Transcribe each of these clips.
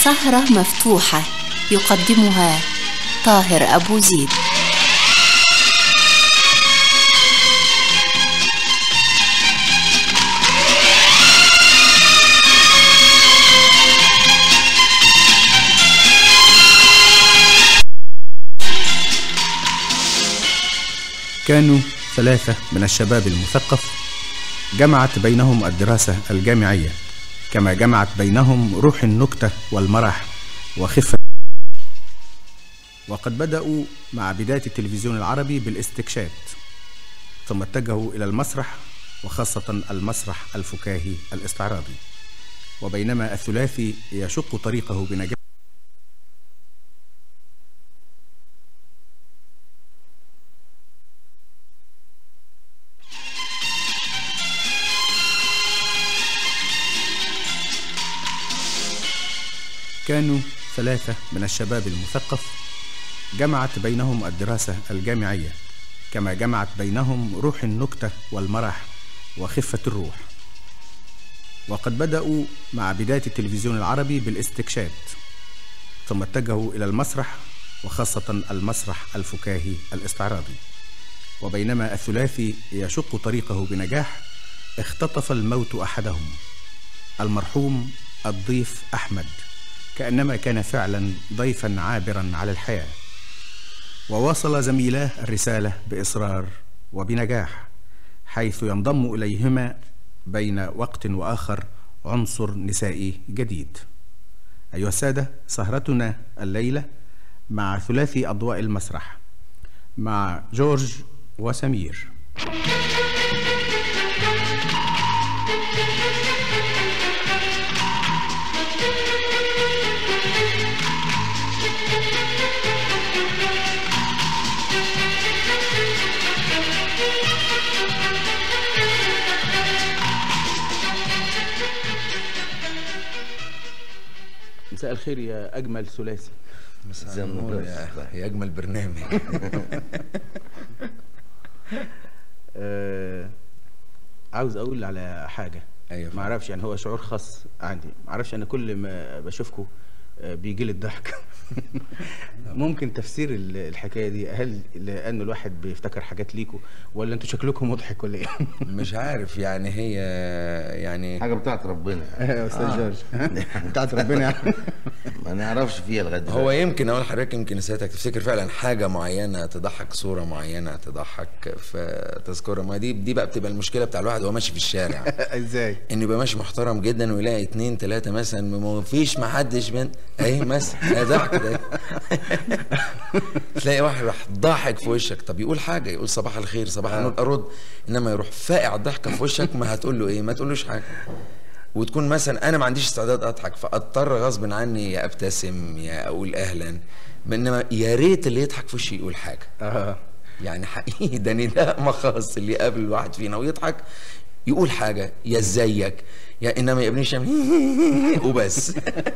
سهرة مفتوحة يقدمها طاهر أبو زيد كانوا ثلاثة من الشباب المثقف جمعت بينهم الدراسة الجامعية كما جمعت بينهم روح النكتة والمرح وخفة وقد بدأوا مع بداية التلفزيون العربي بالاستكشاف ثم اتجهوا إلى المسرح وخاصة المسرح الفكاهي الاستعراضي وبينما الثلاثي يشق طريقه بنجاح كانوا ثلاثة من الشباب المثقف جمعت بينهم الدراسة الجامعية كما جمعت بينهم روح النكتة والمرح وخفة الروح وقد بدأوا مع بداية التلفزيون العربي بالاستكشاف ثم اتجهوا إلى المسرح وخاصة المسرح الفكاهي الاستعراضي وبينما الثلاثي يشق طريقه بنجاح اختطف الموت أحدهم المرحوم الضيف أحمد كأنما كان فعلا ضيفا عابرا على الحياة وواصل زميلاه الرسالة بإصرار وبنجاح حيث ينضم إليهما بين وقت وآخر عنصر نسائي جديد أيها السادة سهرتنا الليلة مع ثلاثي أضواء المسرح مع جورج وسمير مساء الخير يا أجمل ثلاثي مساء النور يا, يا اجمل برنامج آه عاوز أقول على حاجة أيوة. ما أعرفش يعني هو شعور خاص عندي ما أعرفش أنا كل ما بشوفكم بيجي لي الضحك ممكن تفسير ال- الحكايه دي هل لان الواحد بيفتكر حاجات ليكوا ولا انتوا شكلكم مضحك ولا ايه؟ مش عارف يعني هي يعني حاجه بتاعت ربنا يا استاذ جورج بتاعت ربنا يعني ما نعرفش فيها لغايه هو دلوقتي. يمكن اقول لحضرتك يمكن ساعتك تفتكر فعلا حاجه معينه تضحك صوره معينه تضحك في تذكره ما دي دي بقى بتبقى المشكله بتاع الواحد وهو ماشي في الشارع ازاي؟ انه يبقى ماشي محترم جدا ويلاقي اتنين تلاته مثلا ما فيش ما حدش بنت اهي مثلا ضحك ده تلاقي واحد راح ضاحك في وشك طب يقول حاجه يقول صباح الخير صباح النور ارد انما يروح فاقع ضحكه في وشك ما هتقول له ايه ما تقولوش حاجه وتكون مثلا انا ما عنديش استعداد اضحك فاضطر غصب عني يا ابتسم يا اقول اهلا انما يا ريت اللي يضحك في وشي يقول حاجه اه يعني حقيقي ده نداء مخص اللي يقابل الواحد فينا ويضحك يقول حاجه يا ازيك يا انما يا ابني شام وبس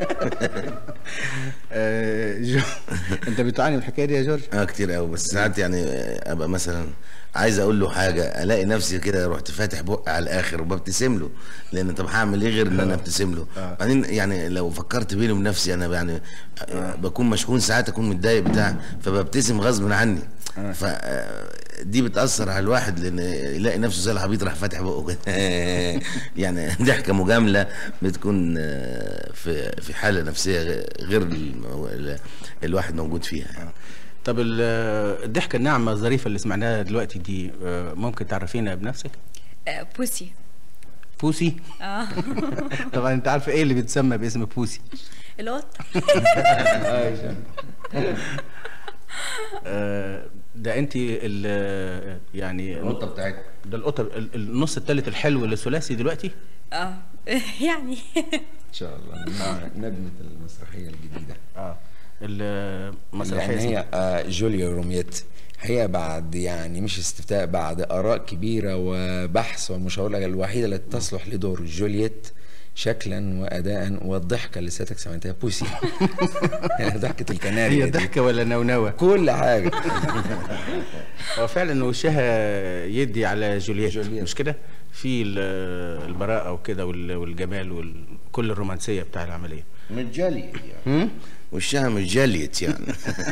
آه، جو... انت بتعاني من الحكايه دي يا جورج؟ اه كتير قوي بس ساعات يعني ابقى مثلا عايز اقول له حاجه الاقي نفسي كده رحت فاتح بقي على الاخر وببتسم له لان طب هعمل ايه غير ان انا ابتسم له بعدين يعني لو فكرت بيني وبين نفسي انا يعني آه، بكون مشحون ساعات اكون متضايق بتاع فببتسم غصب عني ف آه، دي بتاثر على الواحد لان يلاقي نفسه زي العبيط راح فاتح بقه كده يعني ضحكه مجامله بتكون آه، في في حاله نفسيه غ- غير الم- ال- الواحد موجود فيها يعني. طب ال- الضحكه الناعمه الظريفه اللي سمعناها دلوقتي دي آه، ممكن تعرفينا بنفسك؟ آه، بوسي بوسي اه طبعا انت عارفه ايه اللي بيتسمى باسم بوسي القط آه، ده انت ال- يعني النقطه بتاعتنا ده القطه ال- النص الثالث الحلو للثلاثي دلوقتي اه يعني ان شاء الله نبنه المسرحيه الجديده اه المسرحيه لان اسمها- هي آه، جوليا روميت هي بعد يعني مش استفتاء بعد اراء كبيره وبحث والمشاوره الوحيده التي تصلح لدور جولييت شكلا واداء والضحكه اللي سيادتك سمعتها بوسي يعني ضحكه الكناري هي دي. ضحكه ولا نونوه؟ كل حاجه هو فعلا وشها يدي على جولييت, جولييت. مش كده؟ في ال- البراءه وكده وال- والجمال وكل الرومانسيه بتاع العمليه متجليت يعني وشها متجليت يعني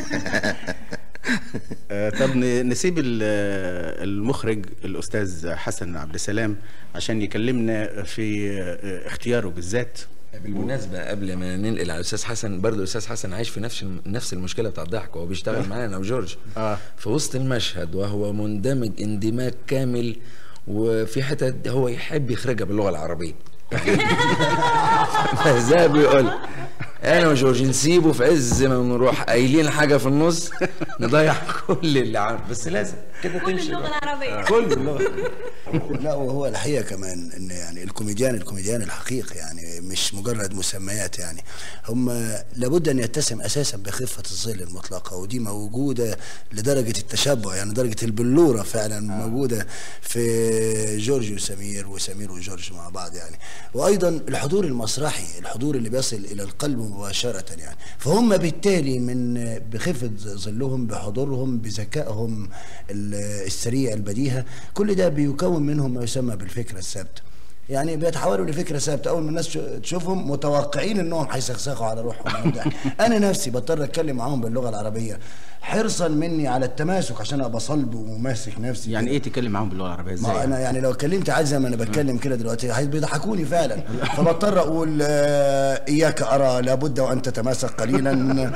آه، طب ن- نسيب ال- المخرج الاستاذ حسن عبد السلام عشان يكلمنا في آه، اختياره بالذات بالمناسبة قبل ما ننقل على الأستاذ حسن برضه الأستاذ حسن عايش في نفس الم- نفس المشكلة بتاع الضحك وهو بيشتغل معانا أنا وجورج آه. في وسط المشهد وهو مندمج اندماج كامل وفي حتت هو يحب يخرجها باللغة العربية فزي بيقول انا وجورج نسيبه في عز ما نروح قايلين حاجه في النص نضيع كل اللي عامل بس لازم كده كل تمشي اللغة بقى. العربية كل اللغه لا وهو الحقيقه كمان ان يعني الكوميديان الكوميديان الحقيقي يعني مش مجرد مسميات يعني هم لابد ان يتسم اساسا بخفه الظل المطلقه ودي موجوده لدرجه التشبع يعني درجه البلوره فعلا موجوده في جورج وسمير وسمير وجورج مع بعض يعني وايضا الحضور المسرحي الحضور اللي بيصل الى القلب مباشره يعني فهم بالتالي من بخفه ظلهم بحضورهم بذكائهم ال- السريع البديهه كل ده بيكون منهم ما يسمى بالفكره الثابته يعني بيتحولوا لفكره ثابته اول ما الناس تشو- تشوفهم متوقعين انهم هيسخسخوا على روحهم من الضحك. انا نفسي بضطر اتكلم معاهم باللغه العربيه حرصا مني على التماسك عشان ابقى صلب وماسك نفسي يعني كده. ايه تتكلم معاهم باللغه العربيه ازاي ما يعني؟ انا يعني لو اتكلمت عادي زي ما انا بتكلم كده دلوقتي هي- بيضحكوني فعلا فبضطر اقول آه، اياك ارى لابد وان تتماسك قليلا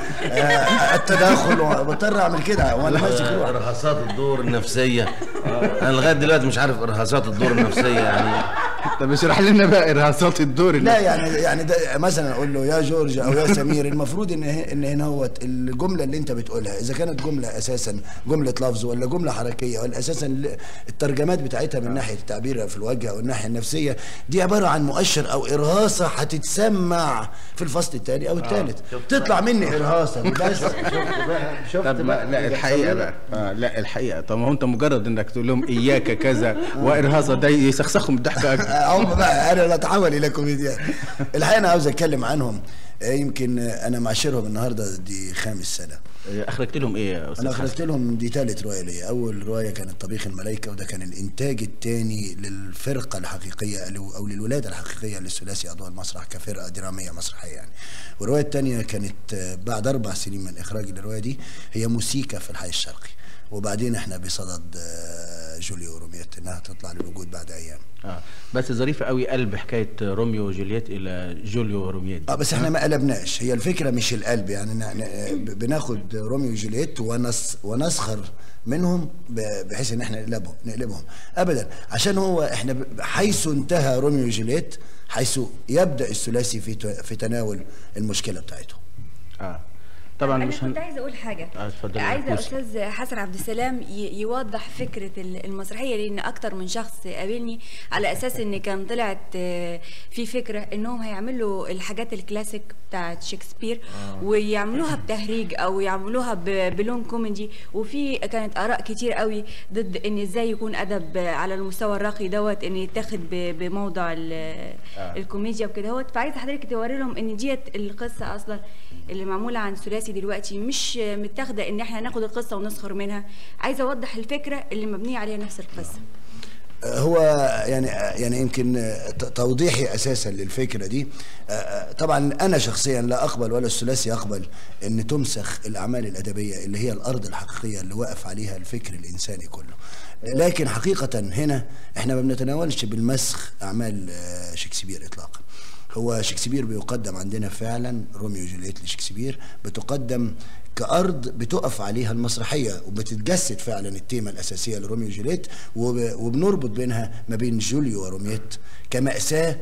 آه، التداخل بضطر اعمل كده وانا ماسك روحي ارهاصات الدور النفسيه انا لغايه دلوقتي مش عارف ارهاصات الدور النفسيه يعني طب اشرح لنا بقى ارهاصات الدور لا اللي- يعني يعني ده مثلا اقول له يا جورج او يا سمير المفروض ان ه- ان هنا هو الجمله اللي انت بتقولها اذا كانت جمله اساسا جمله لفظ ولا جمله حركيه ولا اساسا ل- الترجمات بتاعتها من ناحيه التعبير في الوجه او الناحيه النفسيه دي عباره عن مؤشر او ارهاصه هتتسمع في الفصل الثاني او الثالث تطلع مني ارهاصه بس شفت طب ما لا الحقيقه بقى آه لا الحقيقه طب ما هو انت مجرد انك تقول لهم اياك كذا وارهاصه ده يسخسخهم الضحك اكتر هم بقى انا لا اتحول الى كوميديان الحقيقه انا عاوز اتكلم عنهم آه، يمكن آه، انا معاشرهم النهارده دي خامس سنه آه، اخرجت لهم ايه يا استاذ انا حسن؟ اخرجت لهم دي ثالث روايه ليا اول روايه كانت طبيخ الملائكه وده كان الانتاج الثاني للفرقه الحقيقيه او أو للولاده الحقيقيه للثلاثي اضواء المسرح كفرقه دراميه مسرحيه يعني والروايه الثانيه كانت آه، بعد اربع سنين من اخراج الروايه دي هي موسيقى في الحي الشرقي وبعدين احنا بصدد آه، جوليو روميت انها تطلع للوجود بعد ايام اه بس ظريفه قوي قلب حكايه روميو وجولييت الى جوليو وروميات اه بس احنا ما قلبناش هي الفكره مش القلب يعني ن- ن- بناخد روميو وجولييت ونس ونسخر منهم ب- بحيث ان احنا نقلبهم نقلبهم ابدا عشان هو احنا ب- حيث انتهى روميو وجولييت حيث يبدا الثلاثي في ت- في تناول المشكله بتاعته اه طبعا انا مش كنت هن... عايزه اقول حاجه آه، اتفضلي يا عايزه بوسي. استاذ حسن عبد السلام ي- يوضح فكره ال- المسرحيه لان اكتر من شخص قابلني على اساس ان كان طلعت آه، في فكره انهم هيعملوا الحاجات الكلاسيك بتاعت شكسبير ويعملوها بتهريج او يعملوها ب- بلون كوميدي وفي كانت اراء كتير قوي ضد ان ازاي يكون ادب على المستوى الراقي دوت ان يتاخد ب- بموضع ال- الكوميديا وكده هوت فعايزه حضرتك توري لهم ان ديت القصه اصلا اللي معموله عن ثلاثي دلوقتي مش متاخده ان احنا ناخد القصه ونسخر منها عايزه اوضح الفكره اللي مبنيه عليها نفس القصه هو يعني يعني يمكن ت- توضيحي اساسا للفكره دي آه، طبعا انا شخصيا لا اقبل ولا الثلاثي يقبل ان تمسخ الاعمال الادبيه اللي هي الارض الحقيقيه اللي وقف عليها الفكر الانساني كله لكن حقيقه هنا احنا ما بنتناولش بالمسخ اعمال آه، شكسبير اطلاقا هو شكسبير بيقدم عندنا فعلا روميو وجولييت لشكسبير بتقدم كأرض بتقف عليها المسرحية وبتتجسد فعلا التيمة الأساسية لروميو وجولييت وب- وبنربط بينها ما بين جوليو ورومييت كمأساة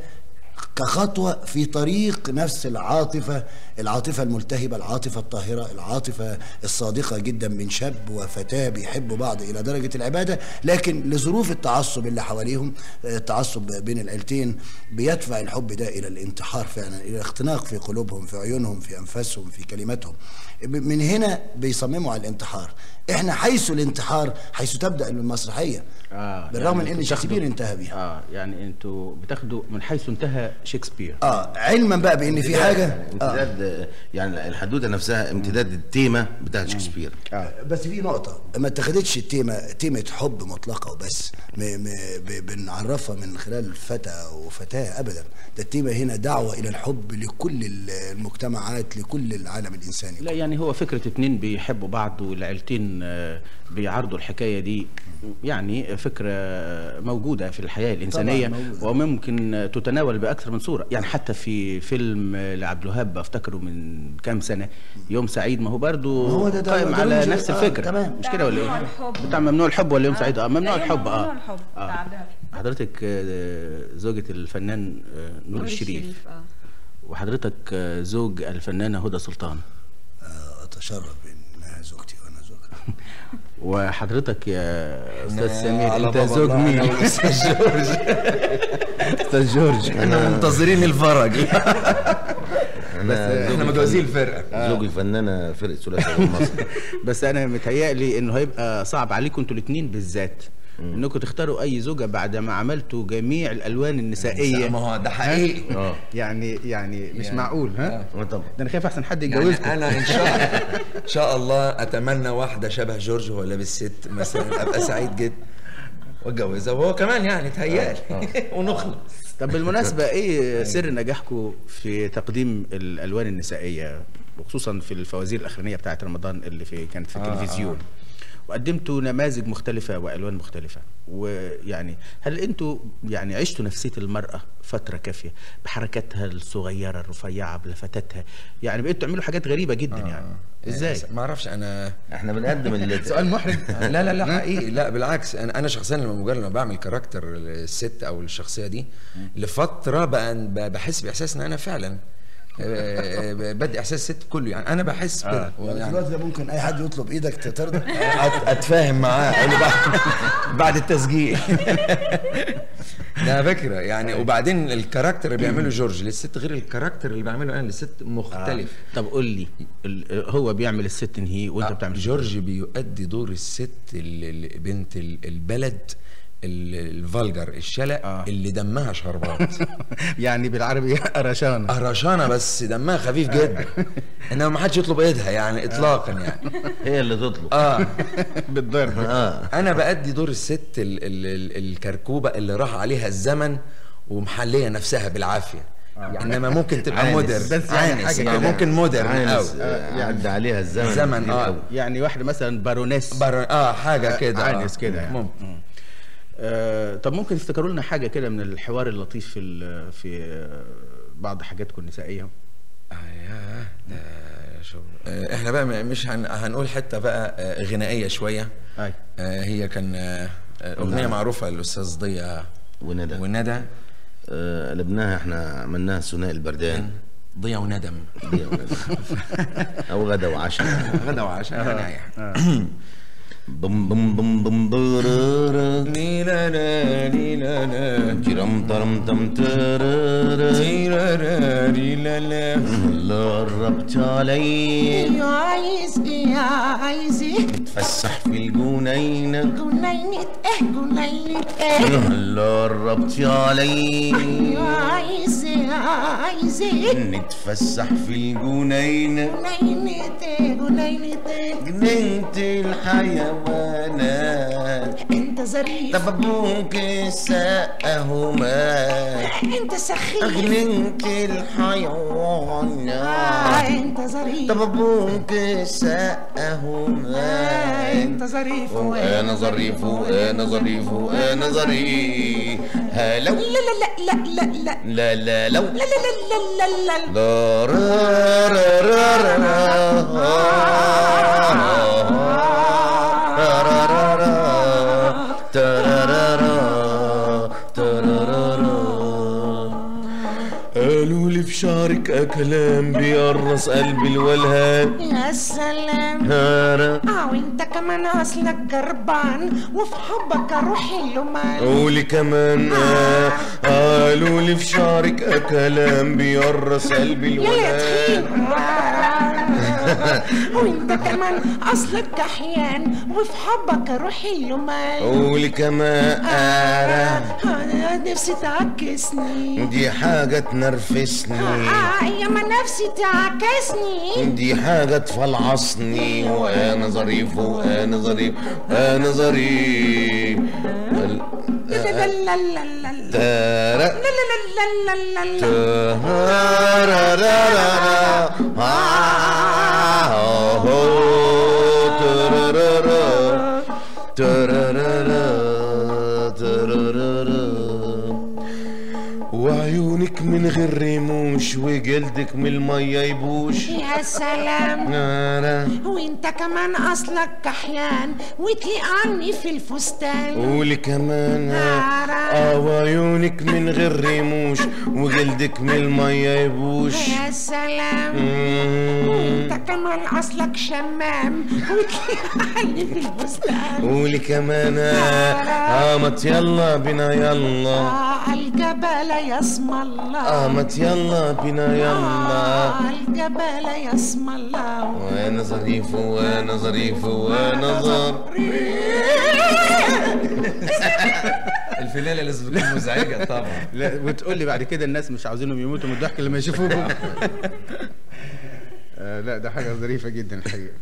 كخطوة في طريق نفس العاطفة العاطفة الملتهبة العاطفة الطاهرة العاطفة الصادقة جدا من شاب وفتاة بيحبوا بعض إلى درجة العبادة لكن لظروف التعصب اللي حواليهم آه، التعصب بين العيلتين بيدفع الحب ده إلى الانتحار فعلا إلى الاختناق في قلوبهم في عيونهم في أنفاسهم في كلماتهم ب- من هنا بيصمموا على الانتحار احنا حيث الانتحار حيث تبدا المسرحيه آه، بالرغم يعني من ان انتوا شكسبير بتاخدوا- انتهى بيها اه يعني انتوا بتاخدوا من حيث انتهى شكسبير اه علما بقى بان في حاجه اه امتداد يعني الحدوته نفسها امتداد التيمه بتاعت شكسبير بس في نقطة ما اتخذتش التيمة تيمة حب مطلقة وبس م م ب- بنعرفها من خلال فتى وفتاة أبدا ده التيمة هنا دعوة إلى الحب لكل ال- المجتمعات لكل العالم الإنساني لا يعني هو فكرة اتنين بيحبوا بعض والعيلتين آه، بيعرضوا الحكاية دي يعني فكرة موجودة في الحياة الإنسانية موجودة. وممكن آه، تتناول بأكثر من صورة يعني حتى في فيلم آه، لعبد الوهاب بفتكره من كام سنة يوم سعيد ما هو برضو ما هو ده- ده- قائم ده على رمز- نفس آه، الفكرة تمام. مش كده ولا ممنوع ايه؟ الحب. بتاع ممنوع الحب ولا يوم سعيد اه ممنوع لا، الحب اه ممنوع الحب بتاع عبد الوهاب. حضرتك آه، زوجة الفنان آه، نور الشريف اه وحضرتك آه، زوج الفنانة هدى سلطان آه أتشرف بأنها زوجتي وأنا زوجها وحضرتك يا استاذ أنا سمير على انت باب زوج الله، مين؟ أنا والأستاذ جورج استاذ جورج احنا منتظرين الفرج انا احنا مجوزين الفرقه زوج الفنانه فرقه ثلاثي مصر بس انا متهيألي انه هيبقى صعب عليكم انتوا الاثنين بالذات انكم تختاروا اي زوجه بعد ما عملتوا جميع الالوان النسائيه ما هو ده حقيقي اه يعني يعني مش يعني- معقول ها آه طبعا ده انا خايف احسن حد يتجوزكم يعني انا ان شاء ان شاء الله اتمنى واحده شبه جورج وهو لابس ست مثلا ابقى سعيد جدا واتجوزها وهو كمان يعني تهيالي ونخلص طب بالمناسبه ايه سر نجاحكم في تقديم الالوان النسائيه وخصوصا في الفوازير الاخرانيه بتاعت رمضان اللي في كانت في التلفزيون وقدمتوا نماذج مختلفة وألوان مختلفة ويعني هل أنتوا يعني عشتوا نفسية المرأة فترة كافية بحركاتها الصغيرة الرفيعة بلفتاتها يعني بقيتوا تعملوا حاجات غريبة جدا يعني إزاي؟ ما اعرفش انا احنا بنقدم ال- سؤال محرج لا لا لا حقيقي لا بالعكس انا انا شخصيا لما مجرد ما بعمل كاركتر الست او الشخصيه دي لفتره بقى ب- بحس باحساس ان انا فعلا آه، آه، بدي احساس الست كله يعني انا بحس كده يعني في يعني الوقت ده ممكن أي حد يطلب إيدك ترضى أت- اتفاهم معاه اقول له بعد بعد التسجيل ده فكره يعني وبعدين الكاركتر اللي بيعمله جورج للست غير الكاركتر اللي بعمله انا للست مختلف طب قول لي ال- هو بيعمل الست نهي وأنت بتعمل جورج بيؤدي دور الست ال- ال- بنت ال- البلد ال- الفالجر الشلق آه. اللي دمها شربات يعني بالعربي قرشانة قرشانه بس دمها خفيف جدا انما ما حدش يطلب ايدها يعني اطلاقا يعني هي اللي تطلب اه بالضرب اه انا بأدي دور الست ال ال ال الكركوبه اللي راح عليها الزمن ومحليه نفسها بالعافيه انما ممكن تبقى عانس. مودرن بس يعني عانس حاجة آه، كده. ممكن مودرن عانس قوي آه، عدى عليها الزمن الزمن، كتير آه. أوي. يعني واحدة مثلا بارونيس بر... اه حاجه كده عانس آه. كده يعني. ممكن آه طب ممكن تفتكروا لنا حاجة كده من الحوار اللطيف في ال- في آه، بعض حاجاتكم النسائية آه ياه، ده شغل. آه، احنا بقى م- مش هن... هنقول حته بقى آه، غنائيه شويه أي آه، هي كان آه، آه، اغنيه معروفه للاستاذ ضياء وندى وندى آه، قلبناها احنا عملناها ثنائي البردان ضياء وندم دي وندى. او غدا وعشاء غدا وعشاء هنايا بم بم بم بم برارا. نيلا لا نيلا لا تيرم ترم تم ترارا. نيلا لا نيلا لا الله قربت علي يا عايز ايه يا عايز ايه تفسح في الجنينة جنينة ايه جنينة ايه الله قربت علي يا عايز ايه يا عايز ايه نتفسح في الجنينة جنينة ايه جنينة ايه جنينة الحيوانات انت ظريف طب ابوك السقه مات انت سخيف جنينة آه الحيوانات انت ظريف طب ابوك السقه آه مات انت ظريف وانا ظريف وانا ظريف وانا ظريف هلو لا لا لا لا لا لا لا لا لو لا لا لا لا لا لا را را را را را را را را ترارارا ترارارا قالوا لي في شعرك كلام بيقرص قلبي الولهان يا سلام هارا اه وانت كمان اصلك جربان وفي حبك روحي لمان قولي كمان آه. قالوا لي في شعرك كلام بيقرص قلبي يا يا الولهان تخين وانت كمان اصلك كحيان وفي حبك روحي يومين قولي كمان انا نفسي تعكسني دي حاجة تنرفسني آه يا ما نفسي تعكسني دي حاجة تفلعصني وانا ظريف وانا ظريف وانا ظريف ال- لا لا لا لا لا لا تارا لا لا لا لا لا لا تارارارارا. آه، هو، ترارارا. ترارارا، ترارارا. وعيونك من غير رموش وجلدك من المية يبوش يا سلام نارا. وانت كمان اصلك كحيان وتليق عني في الفستان قولي كمان اه وعيونك من غير رموش وجلدك من المية يبوش يا سلام مم. وانت كمان اصلك شمام وتليق عني في الفستان قولي كمان اه مت يلا بنا يلا آه الجبل يا اسم الله اه مت يلا بنا يلا آه الجبل يا اسم الله وانا ظريف وانا ظريف وانا ظريف الفلالة لازم تكون مزعجة طبعا لا وتقول لي بعد كده الناس مش عاوزينهم يموتوا من الضحك لما يشوفوكم آه، لا ده حاجه ظريفه جدا الحقيقه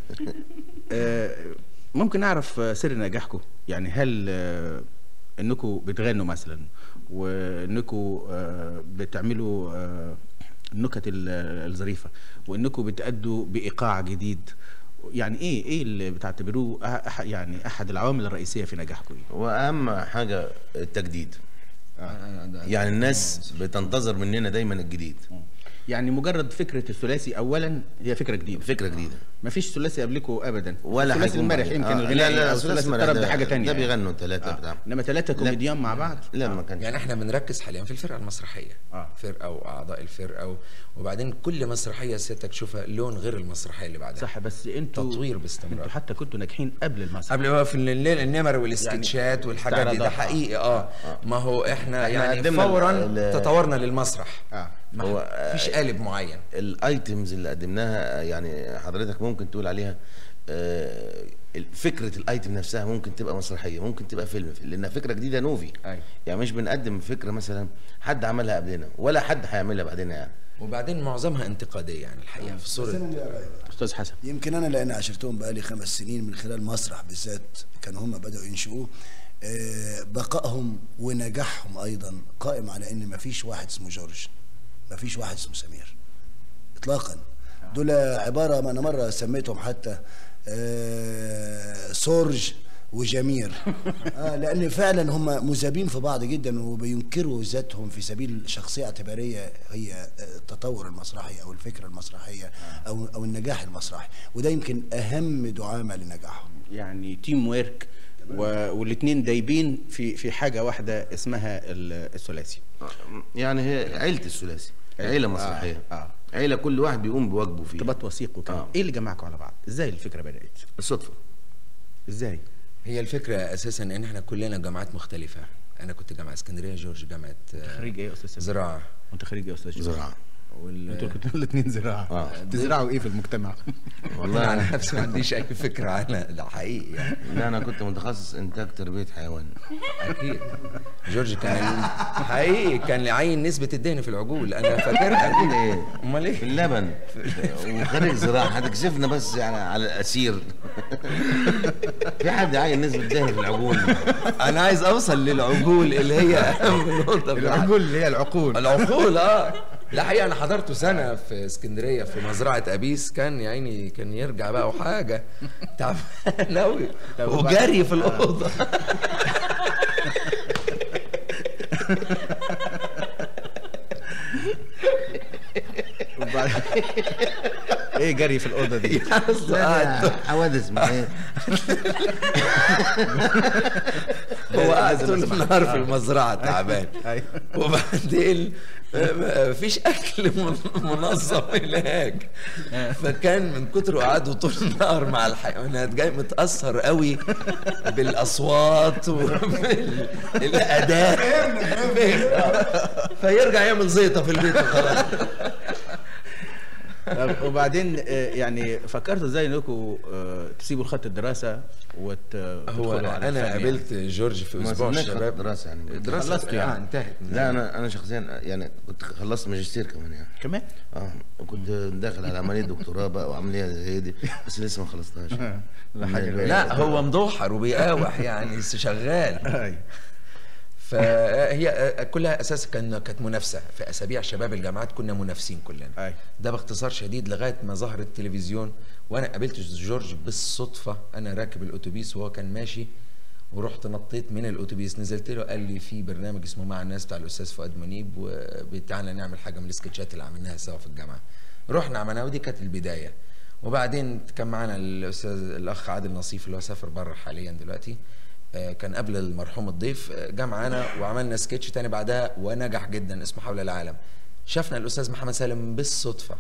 آه، ممكن اعرف آه، سر نجاحكم يعني هل آه، انكم بتغنوا مثلا وانكم آه، بتعملوا آه، النكت ال- الظريفه وانكم بتأدوا بايقاع جديد يعني ايه ايه اللي بتعتبروه أح- يعني احد العوامل الرئيسيه في نجاحكم إيه؟ واهم حاجة التجديد يعني الناس بتنتظر مننا دايما الجديد يعني مجرد فكره الثلاثي اولا هي فكره جديده فكرة جديدة مفيش ثلاثي قبلكم ابدا ولا الثلاثي هيكون المرح بعدين. يمكن آه، الغنائي لا لا او ثلاثي الثلاثي مرح الطرب ده- ده حاجه تانية ده بيغنوا ثلاثة بتاع انما ثلاثه كوميديان مع بعض لا ما كانش يعني احنا بنركز حاليا في الفرقه المسرحيه آه. فرقه واعضاء الفرقه و... وبعدين كل مسرحيه سيادتك تشوفها لون غير المسرحيه اللي بعدها صح بس انتوا تطوير باستمرار. انتوا حتى كنتوا ناجحين قبل المسرح قبل بقى في الليل النمر والسكتشات والحاجات دي ده استعراضات. حقيقي اه ما هو احنا يعني قدمنا فورا ال- ال- تطورنا للمسرح اه ما هو، هو فيش قالب معين الايتمز اللي قدمناها يعني حضرتك ممكن تقول عليها آه، فكره الايتم نفسها ممكن تبقى مسرحيه ممكن تبقى فيلم لانها فكره جديده نوفي أيوة. يعني مش بنقدم فكره مثلا حد عملها قبلنا ولا حد هيعملها بعدنا يعني وبعدين معظمها انتقاديه يعني الحقيقه في بس صوره أنا ليا رأي بقى. استاذ حسن يمكن انا لان عشرتهم بقالي خمس سنين من خلال مسرح بالذات كانوا هم بداوا ينشئوه آه، بقائهم ونجاحهم ايضا قائم على ان مفيش واحد اسمه جورج مفيش واحد اسمه سمير اطلاقا دول عباره ما انا مره سميتهم حتى آه، سورج وجمير آه لان فعلا هم مذابين في بعض جدا وبينكروا ذاتهم في سبيل شخصيه اعتباريه هي التطور المسرحي او الفكره المسرحيه او او النجاح المسرحي وده يمكن اهم دعامه لنجاحهم يعني تيم ويرك والاثنين دايبين في في حاجه واحده اسمها ال- الثلاثي يعني هي عيله الثلاثي عيله مسرحيه آه، آه. عيله كل واحد بيقوم بواجبه فيه ارتباط وثيق وكده آه. ايه اللي جمعكم على بعض ازاي الفكره بدات الصدفه ازاي هي الفكره اساسا ان احنا كلنا جامعات مختلفه انا كنت جامعه اسكندريه جورج جامعه آه، خريج ايه يا استاذ سمير؟ زراعه وانت خريج ايه يا استاذ جمال؟ زراعه وال... انتوا كنتوا الاثنين زراعه آه. تزرعوا ايه في المجتمع والله على والله نفسي ما عنديش اي فكره عنها ده حقيقي يعني لا انا كنت متخصص انتاج تربيه حيوان اكيد جورج كان حقيقي كان عين نسبه الدهن في العجول انا فاكرها اكيد ايه امال في ايه اللبن وخارج زراعه هتكشفنا بس يعني على الاسير في حد عاين نسبه دهن في العجول انا عايز اوصل للعجول اللي هي اهم نقطه في الحياة. العقول اللي هي العقول العقول اه لا حقيقه انا حضرته سنه في اسكندريه في مزرعه ابيس كان يا عيني كان يرجع بقى وحاجه تعبان قوي طب وجري في الاوضه وبعد ايه جري في الاوضه دي قاعد حوادث ما ايه هو قاعد طول النهار في المزرعه تعبان أيوة. وبعدين ما فيش اكل من- منظم هناك فكان من كتر قعده طول النهار مع الحيوانات جاي متاثر قوي بالاصوات وبالاداء فيرجع يعمل زيطه في البيت وخلاص طب وبعدين آه، يعني فكرتوا ازاي انكم آه، تسيبوا خط الدراسه وت هو تدخلوا على انا الفن قابلت جورج في ما اسبوع سيبناش خط الشباب دراسة يعني. دراسه خلصتوا يعني. آه انتهت لا انا انا شخصيا يعني كنت خلصت ماجستير كمان يعني كمان اه وكنت داخل على عمليه دكتوراه بقى وعمليه زي دي بس لسه ما خلصتهاش لا حاجة من- لا هو مدوحر وبيقاوح يعني شغال أي. فهي كلها اساس كان كانت منافسه في اسابيع شباب الجامعات كنا منافسين كلنا أي. ده باختصار شديد لغايه ما ظهر التلفزيون وانا قابلت جورج بالصدفه انا راكب الاتوبيس وهو كان ماشي ورحت نطيت من الاتوبيس نزلت له قال لي في برنامج اسمه مع الناس بتاع الاستاذ فؤاد منيب وتعالى نعمل حاجه من السكتشات اللي عملناها سوا في الجامعه رحنا عملناها ودي كانت البدايه وبعدين كان معانا الاستاذ الاخ عادل نصيف اللي هو سافر بره حاليا دلوقتي آه، كان قبل المرحوم الضيف آه، جه معانا وعملنا سكتش تاني بعدها ونجح جدا اسمه حول العالم شافنا الاستاذ محمد سالم بالصدفه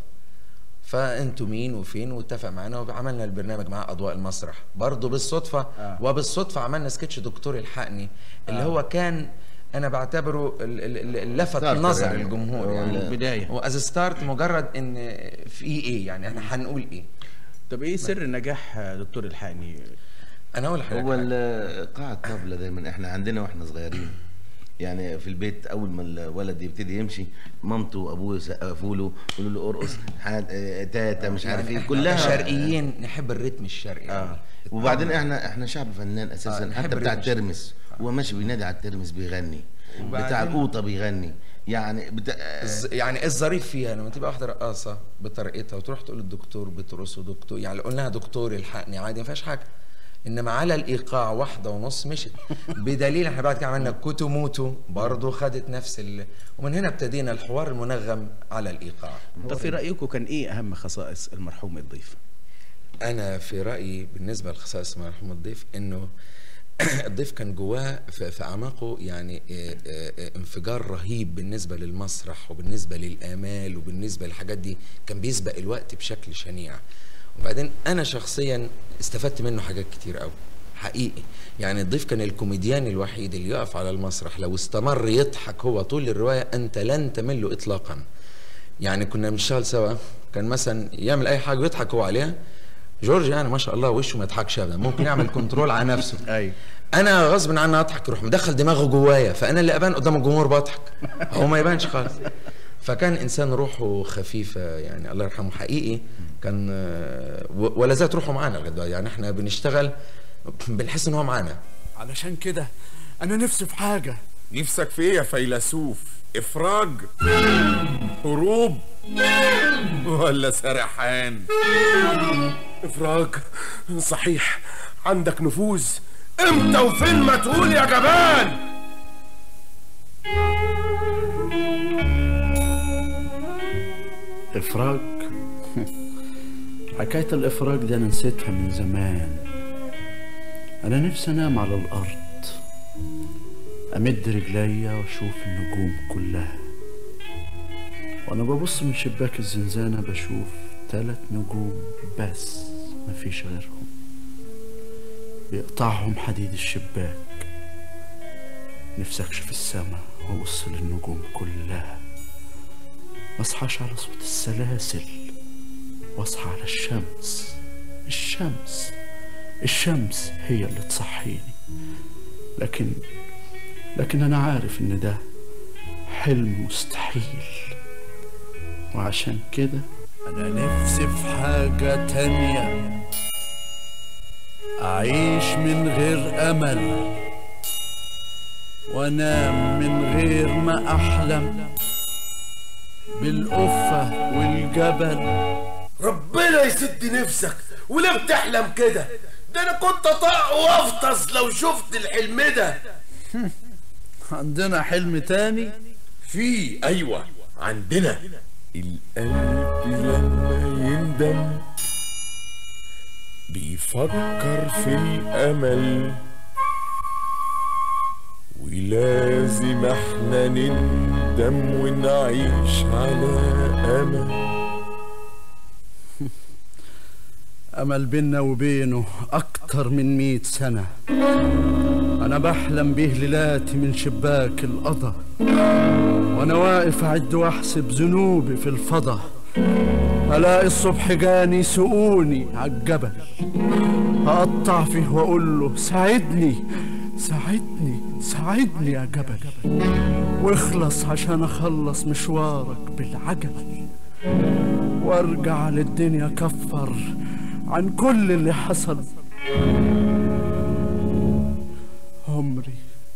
فانتوا مين وفين واتفق معانا وعملنا البرنامج مع اضواء المسرح برضه بالصدفه آه. وبالصدفه عملنا سكتش دكتور الحقني اللي هو كان انا بعتبره ال- ال- ال- لفت ستارتر نظر يعني. الجمهور هو يعني البداية. واز ستارت مجرد ان في ايه يعني احنا هنقول ايه طب ايه سر نجاح آه، دكتور الحقني انا اقول لحضرتك هو حاجة. ال- قاع الطبلة دايما احنا عندنا واحنا صغيرين يعني في البيت اول ما الولد يبتدي يمشي مامته وابوه يسقفوا له يقولوا له ارقص حاد- آه، تاتا مش عارف يعني ايه إحنا كلها شرقيين نحب الريتم الشرقي اه يعني. وبعدين احنا احنا شعب فنان آه، اساسا نحب حتى بتاع الريتم. الترمس هو ماشي بينادي على الترمس بيغني وبعدين- بتاع القوطه بيغني يعني بتاع الز- يعني إيه الظريف فيها لما تبقى واحده رقاصه بطريقتها وتروح تقول للدكتور بترقصه دكتور يعني لو قلنا دكتور الحقني عادي ما فيهاش حاجه انما على الايقاع واحده ونص مشت بدليل احنا بعد كده عملنا كوتو موتو برضه خدت نفس ال... ومن هنا ابتدينا الحوار المنغم على الايقاع طب في رايكم كان ايه اهم خصائص المرحوم الضيف انا في رايي بالنسبه لخصائص مرحوم الضيف انه الضيف كان جواه في في اعماقه يعني آه، آه، آه، انفجار رهيب بالنسبه للمسرح وبالنسبه للامال وبالنسبه للحاجات دي كان بيسبق الوقت بشكل شنيع وبعدين انا شخصيا استفدت منه حاجات كتير قوي حقيقي يعني الضيف كان الكوميديان الوحيد اللي يقف على المسرح لو استمر يضحك هو طول الروايه انت لن تمل اطلاقا يعني كنا بنشتغل سوا كان مثلا يعمل اي حاجه ويضحك هو عليها جورج يعني ما شاء الله وشه ما يضحكش ابدا ممكن يعمل كنترول على نفسه اي انا غصب عني اضحك يروح مدخل دماغه جوايا فانا اللي ابان قدام الجمهور بضحك هو ما يبانش خالص فكان انسان روحه خفيفه يعني الله يرحمه حقيقي كان آه، و- ولا زالت روحه معانا لغايه دلوقتي يعني احنا بنشتغل بنحس ان هو معانا علشان كده انا نفسي في حاجه نفسك في ايه يا فيلسوف افراج هروب ولا سرحان افراج صحيح عندك نفوذ امتى وفين ما تقول يا جبان إفراج حكاية الإفراج دي أنا نسيتها من زمان أنا نفسي أنام على الأرض أمد رجليا وأشوف النجوم كلها وأنا ببص من شباك الزنزانة بشوف تلات نجوم بس مفيش غيرهم بيقطعهم حديد الشباك نفسي أكشف السما وأبص للنجوم كلها مصحاش على صوت السلاسل واصحى على الشمس الشمس الشمس هي اللي تصحيني لكن لكن انا عارف ان ده حلم مستحيل وعشان كده انا نفسي في حاجة تانية اعيش من غير امل وانام من غير ما احلم بالقفة والجبل ربنا يسد نفسك وليه بتحلم كده ده انا كنت طاق وافطس لو شفت الحلم ده عندنا حلم تاني في ايوه عندنا القلب لما يندم بيفكر في الأمل ولازم احنا نندم ونعيش على أمل أمل بينا وبينه أكتر من مئة سنة أنا بحلم بيه ليلاتي من شباك القضا وأنا واقف أعد وأحسب ذنوبي في الفضا الاقي الصبح جاني يسوقوني عالجبل هقطع فيه واقول له ساعدني ساعدني ساعدني يا جبل واخلص عشان اخلص مشوارك بالعجل وارجع للدنيا كفر عن كل اللي حصل عمري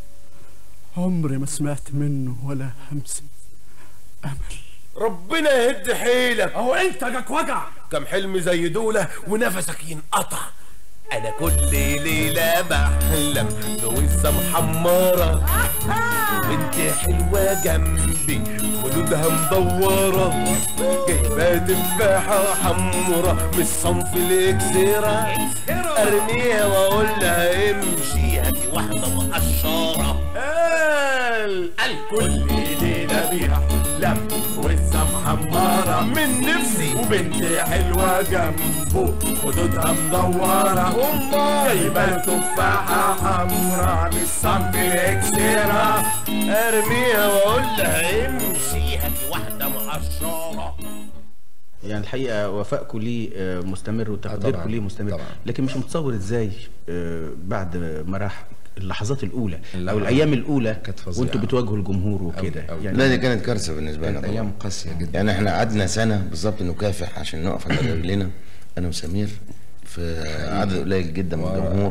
عمري ما سمعت منه ولا همسة أمل ربنا يهد حيلك أهو أنت جاك وجع كم حلم زي دولة ونفسك ينقطع انا كل ليلة بحلم بوزة محمرة وانت حلوة جنبي خدودها مدورة جايبة تفاحة حمرا من الصنف الاكسرة ارميها واقول لها امشي هاتي واحدة مقشرة قال قال كل ليلة بيحلم وزة محمرة من نفسي وبنت حلوة جنبه خدودها مدورة جايبة تفاحة حمرا من الصنف الاكسرة ارميها واقول لها امشي هاتي واحدة مقشرة يعني الحقيقه وفائكم ليه آه، مستمر وتقديركم طبعاً، ليه مستمر طبعاً. لكن مش متصور ازاي آه، بعد ما راح اللحظات الاولى لا، او الايام الاولى كانت فظيعة. وانتوا بتواجهوا الجمهور وكده أوي، أوي. يعني لا دي كانت كارثه بالنسبه لنا كانت طبعا ايام قاسيه جدا يعني احنا قعدنا سنه بالظبط نكافح عشان نقف على رجلينا انا وسمير في عدد قليل جدا من الجمهور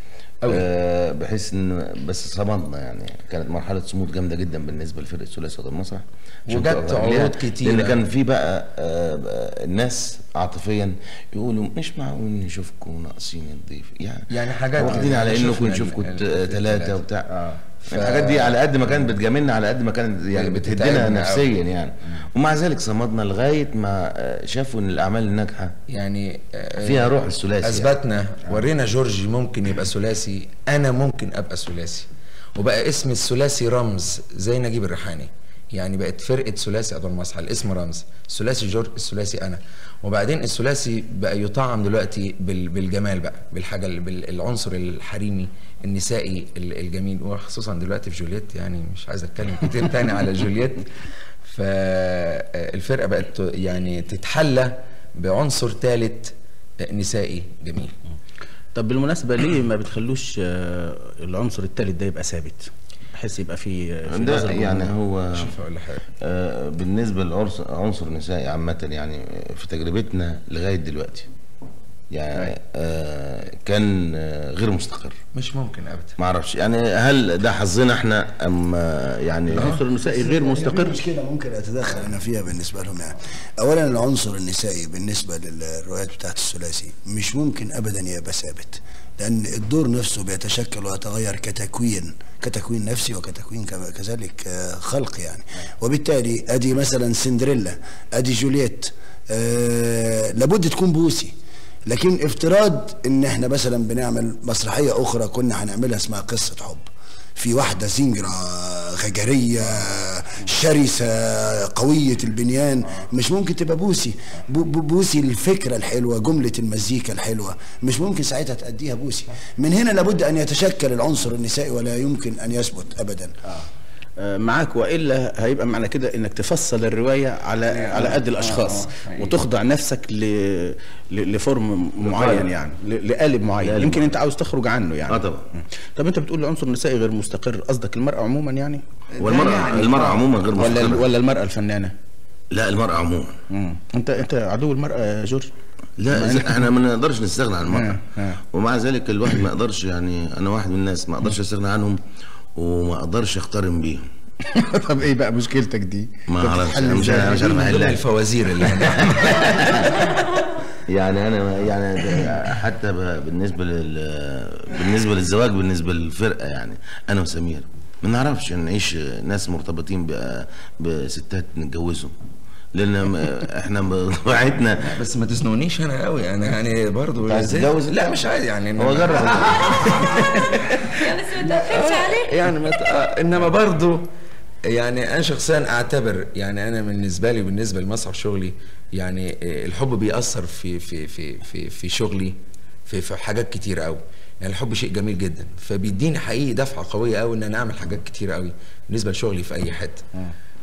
آه بحيث ان بس صمدنا يعني كانت مرحله صمود جامده جدا بالنسبه لفرقه ثلاثي صوت المسرح عشان وجت تقف على رجليها. عروض كتيرة. لان كان في بقى آه بقى الناس عاطفيا يقولوا مش معقول نشوفكم ناقصين الضيف يعني يعني حاجات واخدين كده. على انكم شفنا نشوفكم ال- ال- ثلاثه التلاتة. وبتاع آه. ف- الحاجات دي على قد ما كانت بتجاملنا على قد ما كانت يعني بتهدنا بتتعبنا نفسيا أوي. يعني ومع ذلك صمدنا لغايه ما آه، شافوا ان الاعمال الناجحه يعني آه، فيها روح الثلاثي اثبتنا ورينا جورجي ممكن يبقى ثلاثي انا ممكن ابقى ثلاثي وبقى اسم الثلاثي رمز زي نجيب الريحاني يعني بقت فرقه ثلاثي ادوار مسرح الاسم رمز الثلاثي جورج الثلاثي انا وبعدين الثلاثي بقى يطعم دلوقتي بال- بالجمال بقى بالحاجه ال- بالعنصر الحريمي النسائي ال- الجميل وخصوصا دلوقتي في جولييت يعني مش عايز اتكلم كتير تاني على جولييت فالفرقه بقت ت- يعني تتحلى بعنصر ثالث نسائي جميل طب بالمناسبه ليه ما بتخلوش آه، العنصر الثالث ده يبقى ثابت بحيث يبقى في في ده نظر يعني الجمهور؟ هو شوف اقول لك حاجه آه، بالنسبه لعنصر النسائي عامه يعني في تجربتنا لغايه دلوقتي يعني آه كان آه غير مستقر مش ممكن ابدا ما اعرفش يعني هل ده حظنا احنا ام آه، يعني العنصر النسائي غير في مستقر مشكلة ممكن أتدخل أنا فيها بالنسبة لهم يعني أولا العنصر النسائي بالنسبة للروايات بتاعت الثلاثي مش ممكن أبدا يبقى ثابت لأن الدور نفسه بيتشكل ويتغير كتكوين كتكوين نفسي وكتكوين كما- كذلك آه، خلق يعني وبالتالي أدي مثلا سندريلا أدي جولييت آه لابد تكون بوسي لكن افتراض ان احنا مثلا بنعمل مسرحيه اخرى كنا هنعملها اسمها قصه حب في واحدة زنجرة غجرية شرسة قوية البنيان مش ممكن تبقى بوسي بو- بو- بوسي الفكرة الحلوة جملة المزيكا الحلوة مش ممكن ساعتها تأديها بوسي من هنا لابد أن يتشكل العنصر النسائي ولا يمكن أن يثبت أبدا آه، معاك والا هيبقى معنى كده انك تفصل الروايه على على قد الاشخاص وتخضع نفسك ل... ل... لفورم معين يعني ل... لقالب معين يمكن انت عاوز تخرج عنه يعني اه طبعا طب انت بتقول العنصر النسائي غير مستقر قصدك المراه عموما يعني والمرأة المرأة عموما غير ولا مستقرة ولا المراه الفنانه لا المرأة عموما مم. انت انت عدو المراه يا جورج لا إذا احنا ما نقدرش نستغنى عن المرأة آه، آه. ومع ذلك الواحد ما يقدرش يعني انا واحد من الناس ما اقدرش استغنى عنهم وما اقدرش اقترن بيهم طب ايه بقى مشكلتك دي ما اعرفش انا مش أنا مش عارف من ضمن احلها الفوازير اللي يعني انا يعني ده حتى ب- بالنسبه لل بالنسبه للزواج بالنسبه للفرقه يعني انا وسمير ما نعرفش نعيش ناس مرتبطين ب- بستات نتجوزهم لان م- احنا بطبيعتنا بس ما تزنونيش انا قوي انا يعني برضو عايز زي- تتجوز؟ لا مش عايز يعني هو إنما- جرب بس ما تقفلش عليه يعني ما ت- آه، انما برضو يعني انا شخصيا اعتبر يعني انا بالنسبه لي بالنسبه لمسرح شغلي يعني آه، الحب بيأثر في في في في في شغلي في في حاجات كتير قوي يعني الحب شيء جميل جدا فبيديني حقيقي دفعه قويه قوي ان انا اعمل حاجات كتير قوي بالنسبه لشغلي في اي حته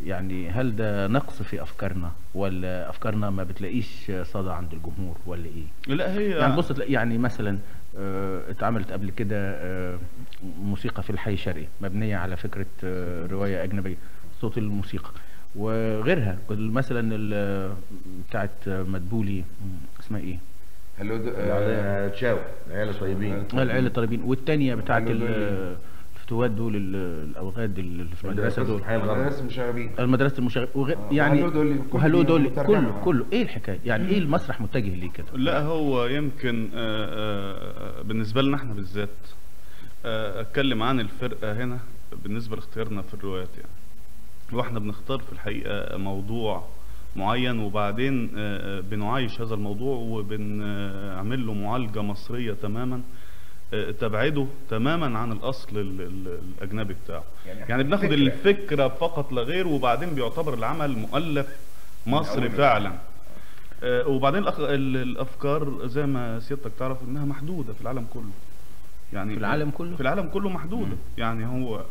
يعني هل ده نقص في افكارنا ولا افكارنا ما بتلاقيش صدى عند الجمهور ولا ايه لا هي يعني بص تلاقي يعني مثلا آه، اتعملت قبل كده آه، موسيقى في الحي الشرقي مبنيه على فكره آه، روايه اجنبيه صوت الموسيقى وغيرها مثلا ال- بتاعت مدبولي م، اسمها ايه؟ هلو تشاو العيال طيبين العيله الطالبين والتانيه بتاعت هلو ال- دول. الفتوات دول ال- الاوغاد اللي في المدرسه دول مدرسة المشاغبين المدرسه المشاغب وغير آه، يعني وهلو دولي، كل وهلو دي دول مترجمة. كله كله ايه الحكايه؟ يعني ايه المسرح متجه ليه كده؟ لا هو يمكن آه، آه، بالنسبة لنا احنا بالذات آه، اتكلم عن الفرقة هنا بالنسبة لاختيارنا في الروايات يعني واحنا بنختار في الحقيقة موضوع معين وبعدين آه، آه، بنعايش هذا الموضوع وبنعمل له معالجة مصرية تماما آه، تبعده تماما عن الاصل ال- ال- الاجنبي بتاعه يعني يعني بناخد فكرة. الفكرة فقط لا غير وبعدين بيعتبر العمل مؤلف مصري أول فعلا آه، وبعدين الأخ... ال- الافكار زي ما سيادتك تعرف انها محدوده في العالم كله يعني في العالم كله؟ في العالم كله محدوده يعني هو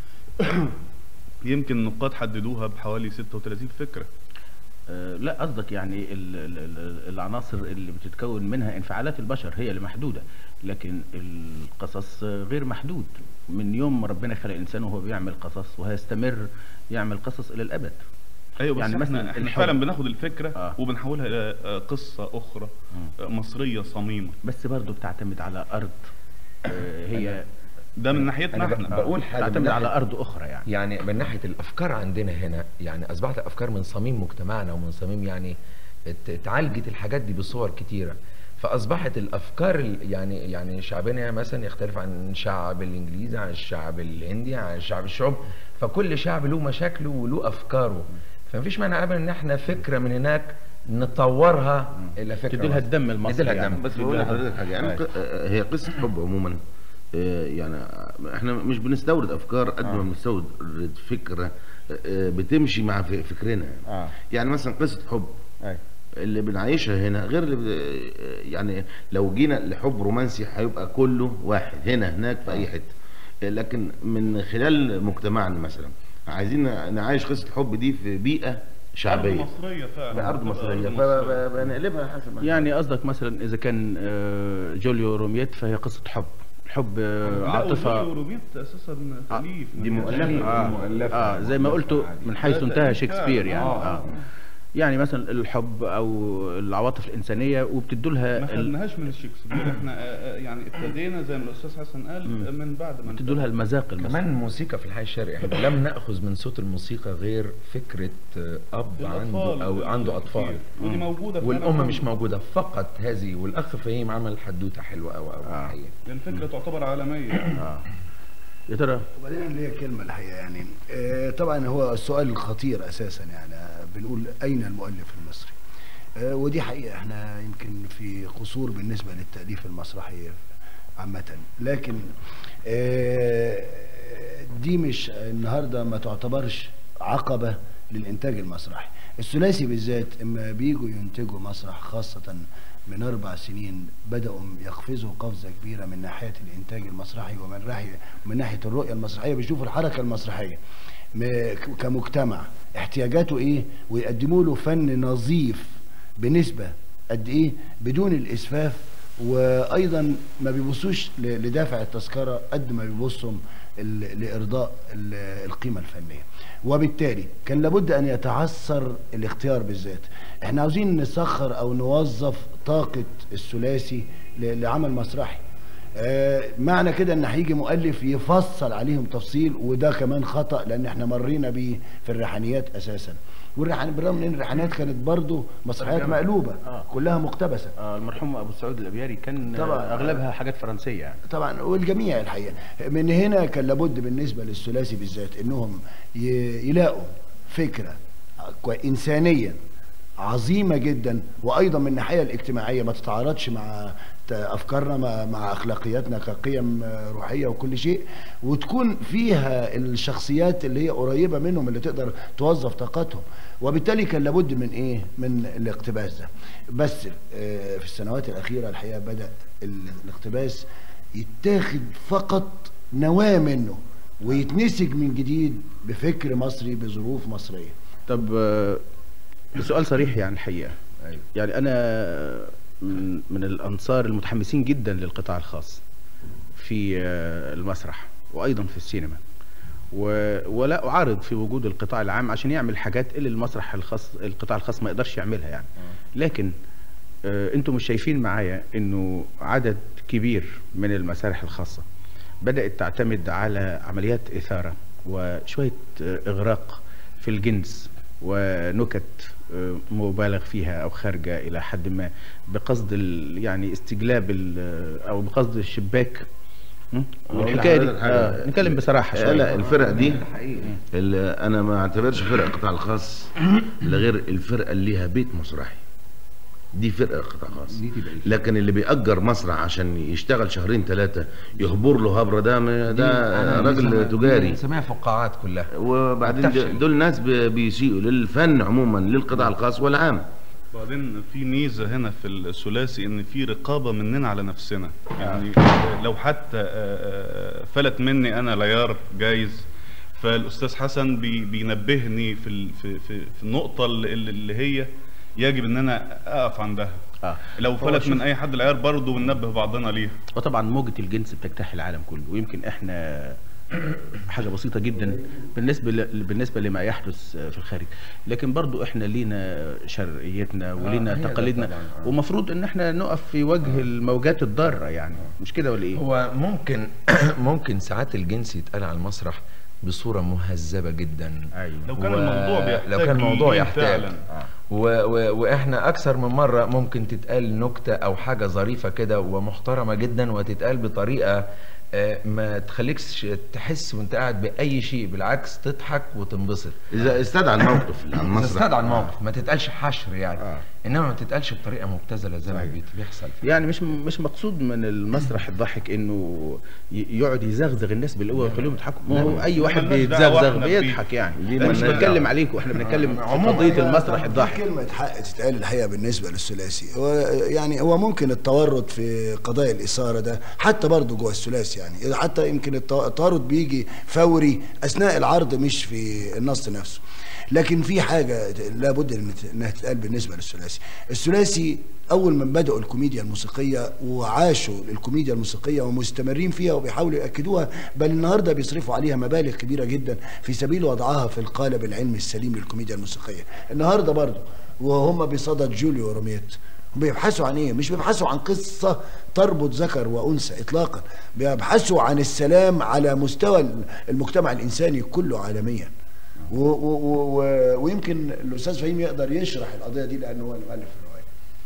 يمكن النقاد حددوها بحوالي 36 فكره آه، لا قصدك يعني ال- ال- ال- العناصر اللي بتتكون منها انفعالات البشر هي اللي محدودة لكن القصص آه، غير محدود من يوم ما ربنا خلق الإنسان وهو بيعمل قصص وهيستمر يعمل قصص إلى الأبد ايوه بس يعني يعني مثلا احنا, احنا الحب. فعلا بناخد الفكره آه. آه. وبنحولها الى آه، قصه اخرى آه، مصريه صميمه بس برضو بتعتمد على أرض آه، هي ده من ناحيتنا أنا ب- احنا بقول حاجة من تعتمد على ناحية- أرض أخرى يعني يعني من ناحيه الافكار عندنا هنا يعني اصبحت افكار من صميم مجتمعنا ومن صميم يعني ات- اتعالجت الحاجات دي بصور كتيره فاصبحت الافكار ال- يعني يعني شعبنا مثلا يختلف عن الشعب الانجليزي عن الشعب الهندي عن الشعب الشعوب فكل شعب له مشاكله وله افكاره فمفيش مانع ابدا ان احنا فكره من هناك نطورها الى فكره تدي لها مصرية. الدم المصري ندي لها يعني. الدم بس بقول لحضرتك حاجه يعني ق- آه، هي قصه حب عموما آه، يعني احنا مش بنستورد افكار قد ما بنستورد فكره آه، بتمشي مع ف- فكرنا آه. يعني مثلا قصه حب أي. اللي بنعيشها هنا غير اللي ب- يعني لو جينا لحب رومانسي هيبقى كله واحد هنا هناك في اي حته لكن من خلال مجتمعنا مثلا عايزين نعيش قصه الحب دي في بيئه شعبيه أرض مصريه فعلا بأرض مصريه أرض مصرية. فبنقلبها حسب ما يعني قصدك مثلا إذا كان آه، جوليو روميت فهي قصة حب الحب آه، لا عاطفة وروميت اساسا تاليف دي مؤلفة آه. دي مؤلفة اه زي ما قلت من حيث ده انتهى تأليف شكسبير فعلا. يعني آه. آه. يعني مثلا الحب او العواطف الانسانيه وبتدوا ما لها ال- خدناهاش من الشكسبير احنا آه، آه، يعني ابتدينا زي ما الاستاذ حسن قال من بعد ما بتدوا لها المذاق المصري كمان الموسيقى في الحي الشرقي احنا لم ناخذ من صوت الموسيقى غير فكره آه، اب عنده او عنده اطفال ودي موجوده فعلا والام عندنا. مش موجوده فقط هذه والاخ فهيم عمل حدوته حلوه قوي قوي الحقيقه الفكره تعتبر عالميه آه. يا ترى وبعدين ليا كلمة الحقيقة يعني آه، طبعا هو السؤال الخطير أساسا يعني آه، بنقول أين المؤلف المصري آه، ودي حقيقة احنا يمكن في قصور بالنسبة للتأليف المسرحي عامة لكن آه، دي مش النهاردة ما تعتبرش عقبة للإنتاج المسرحي الثلاثي بالذات اما بيجوا ينتجوا مسرح خاصة من أربع سنين بدأوا يقفزوا قفزة كبيرة من ناحية الإنتاج المسرحي ومن ناحية من ناحية الرؤية المسرحية بيشوفوا الحركة المسرحية م- كمجتمع احتياجاته إيه ويقدموا له فن نظيف بنسبة قد إيه بدون الإسفاف وأيضا ما بيبصوش ل- لدافع التذكرة قد ما بيبصوا ال- لإرضاء ال- القيمة الفنية وبالتالي كان لابد أن يتعثر الاختيار بالذات احنا عاوزين نسخر أو نوظف طاقة الثلاثي ل- لعمل مسرحي آه، معنى كده ان هيجي مؤلف يفصل عليهم تفصيل وده كمان خطأ لان احنا مرينا بيه في الريحانيات اساسا والريحان بالرغم من ان الريحانيات كانت برضو مسرحيات ترجمة. مقلوبة آه. كلها مقتبسة آه المرحوم ابو سعود الابياري كان طبعاً. طبعا اغلبها حاجات فرنسيه يعني طبعا والجميع الحقيقه من هنا كان لابد بالنسبه للثلاثي بالذات انهم ي- يلاقوا فكره كوي- انسانيه عظيمه جدا وايضا من الناحيه الاجتماعيه ما تتعارضش مع ت- افكارنا مع, مع اخلاقياتنا كقيم آه، روحيه وكل شيء وتكون فيها الشخصيات اللي هي قريبه منهم اللي تقدر توظف طاقتهم وبالتالي كان لابد من ايه من الاقتباس ده بس آه، في السنوات الاخيره الحقيقه بدا ال- الاقتباس يتاخد فقط نواه منه ويتنسج من جديد بفكر مصري بظروف مصريه طب آه، بسؤال صريح يعني الحقيقه أيوة. يعني انا من, من الانصار المتحمسين جدا للقطاع الخاص في آه، المسرح وايضا في السينما و- ولا اعارض في وجود القطاع العام عشان يعمل حاجات اللي المسرح الخاص القطاع الخاص ما يقدرش يعملها يعني لكن آه، انتم مش شايفين معايا انه عدد كبير من المسارح الخاصه بدات تعتمد على عمليات اثاره وشويه آه، اغراق في الجنس ونكت آه، مبالغ فيها او خارجه الى حد ما بقصد ال- يعني استجلاب ال- او بقصد الشباك م? والحكايه دي حضرتك حاجة. آه نتكلم بصراحه لا شويه لا الفرق دي اللي انا ما اعتبرش فرق القطاع الخاص الا غير الفرقه اللي ليها بيت مسرحي دي فرقه قطاع خاص لكن اللي بيأجر مسرح عشان يشتغل شهرين ثلاثه يهبر له هبره ده م- ده راجل تجاري سمعها فقاعات كلها وبعدين بتفشل. دول ناس بي- بيسيئوا للفن عموما للقطاع الخاص والعام بعدين في ميزه هنا في الثلاثي ان في رقابه مننا على نفسنا يعني لو حتى آه، آه، فلت مني انا ليار جايز فالاستاذ حسن بي- بينبهني في ال- في في, في النقطه اللي, اللي هي يجب ان انا اقف عندها آه. لو هو فلت شوف- من اي حد العيار برضه بننبه بعضنا ليها وطبعا موجة الجنس بتجتاح العالم كله ويمكن احنا حاجة بسيطة جدا بالنسبة ل... بالنسبة لما يحدث في الخارج لكن برضو احنا لينا شرعيتنا ولينا هي ده تقاليدنا طبعاً، آه. ومفروض ان احنا نقف في وجه الموجات الضارة يعني مش كده ولا ايه؟ هو ممكن ممكن ساعات الجنس يتقال على المسرح بصورة مهذبة جدا ايوه لو كان الموضوع بيحتاج لو كان الموضوع ليه يحتاج فعلاً. و و واحنا اكثر من مرة ممكن تتقال نكتة او حاجة ظريفة كده ومحترمة جدا وتتقال بطريقة آه، ما تخليكش تحس وانت قاعد بأي شيء بالعكس تضحك وتنبسط اذا استدعى الموقف اللي على المسرح تستدعى الموقف ما تتقالش حشر يعني آه. انما ما تتقالش بطريقة مبتذلة زي ما بيت- بيحصل يعني مش مش مقصود من المسرح الضحك انه ي- يقعد يزغزغ الناس بالقوه ويخليهم يضحكوا ما هو اي واحد ملناش دعوة بيتزغزغ احنا بيه. بيضحك يعني دي احنا مش ملناش بنتكلم دعوة. عليكم احنا بنتكلم في عموماً قضيه هي المسرح في الضحك كلمة حق تتقال الحقيقة بالنسبة للثلاثي هو يعني هو ممكن التورط في قضايا الإثارة ده حتى برضه جوه الثلاثي يعني حتى يمكن الت- التورط بيجي فوري أثناء العرض مش في النص نفسه لكن في حاجة لابد إن- انها تتقال بالنسبة للثلاثي الثلاثي أول ما بدأوا الكوميديا الموسيقية وعاشوا الكوميديا الموسيقية ومستمرين فيها وبيحاولوا يأكدوها بل النهاردة بيصرفوا عليها مبالغ كبيرة جدا في سبيل وضعها في القالب العلمي السليم للكوميديا الموسيقية النهاردة برضه وهم بصدد جوليو وروميت بيبحثوا عن ايه؟ مش بيبحثوا عن قصة تربط ذكر وأنثى إطلاقا بيبحثوا عن السلام على مستوى المجتمع الإنساني كله عالميا و و و و ويمكن الأستاذ فهيم يقدر يشرح القضية دي لأنه هو المؤلف الرواية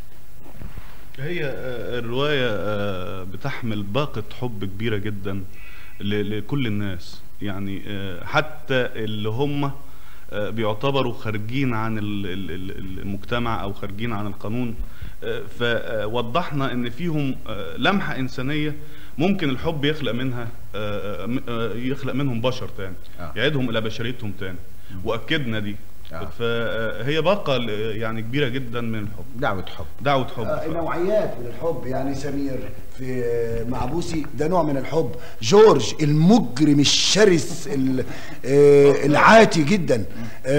هي آه، الرواية آه، بتحمل باقة حب كبيرة جدا ل- لكل الناس يعني آه، حتى اللي هم آه، بيعتبروا خارجين عن ال- ال- ال- المجتمع او خارجين عن القانون آه، فوضحنا ان فيهم آه، لمحة انسانية ممكن الحب يخلق منها آه، م- آه، يخلق منهم بشر تاني آه. يعيدهم الى بشريتهم تاني واكدنا دي آه. فهي باقة ل- يعني كبيرة جدا من الحب دعوه حب دعوة حب آه، نوعيات من الحب يعني سمير في مع بوسي ده نوع من الحب جورج المجرم الشرس ال- آه، العاتي جدا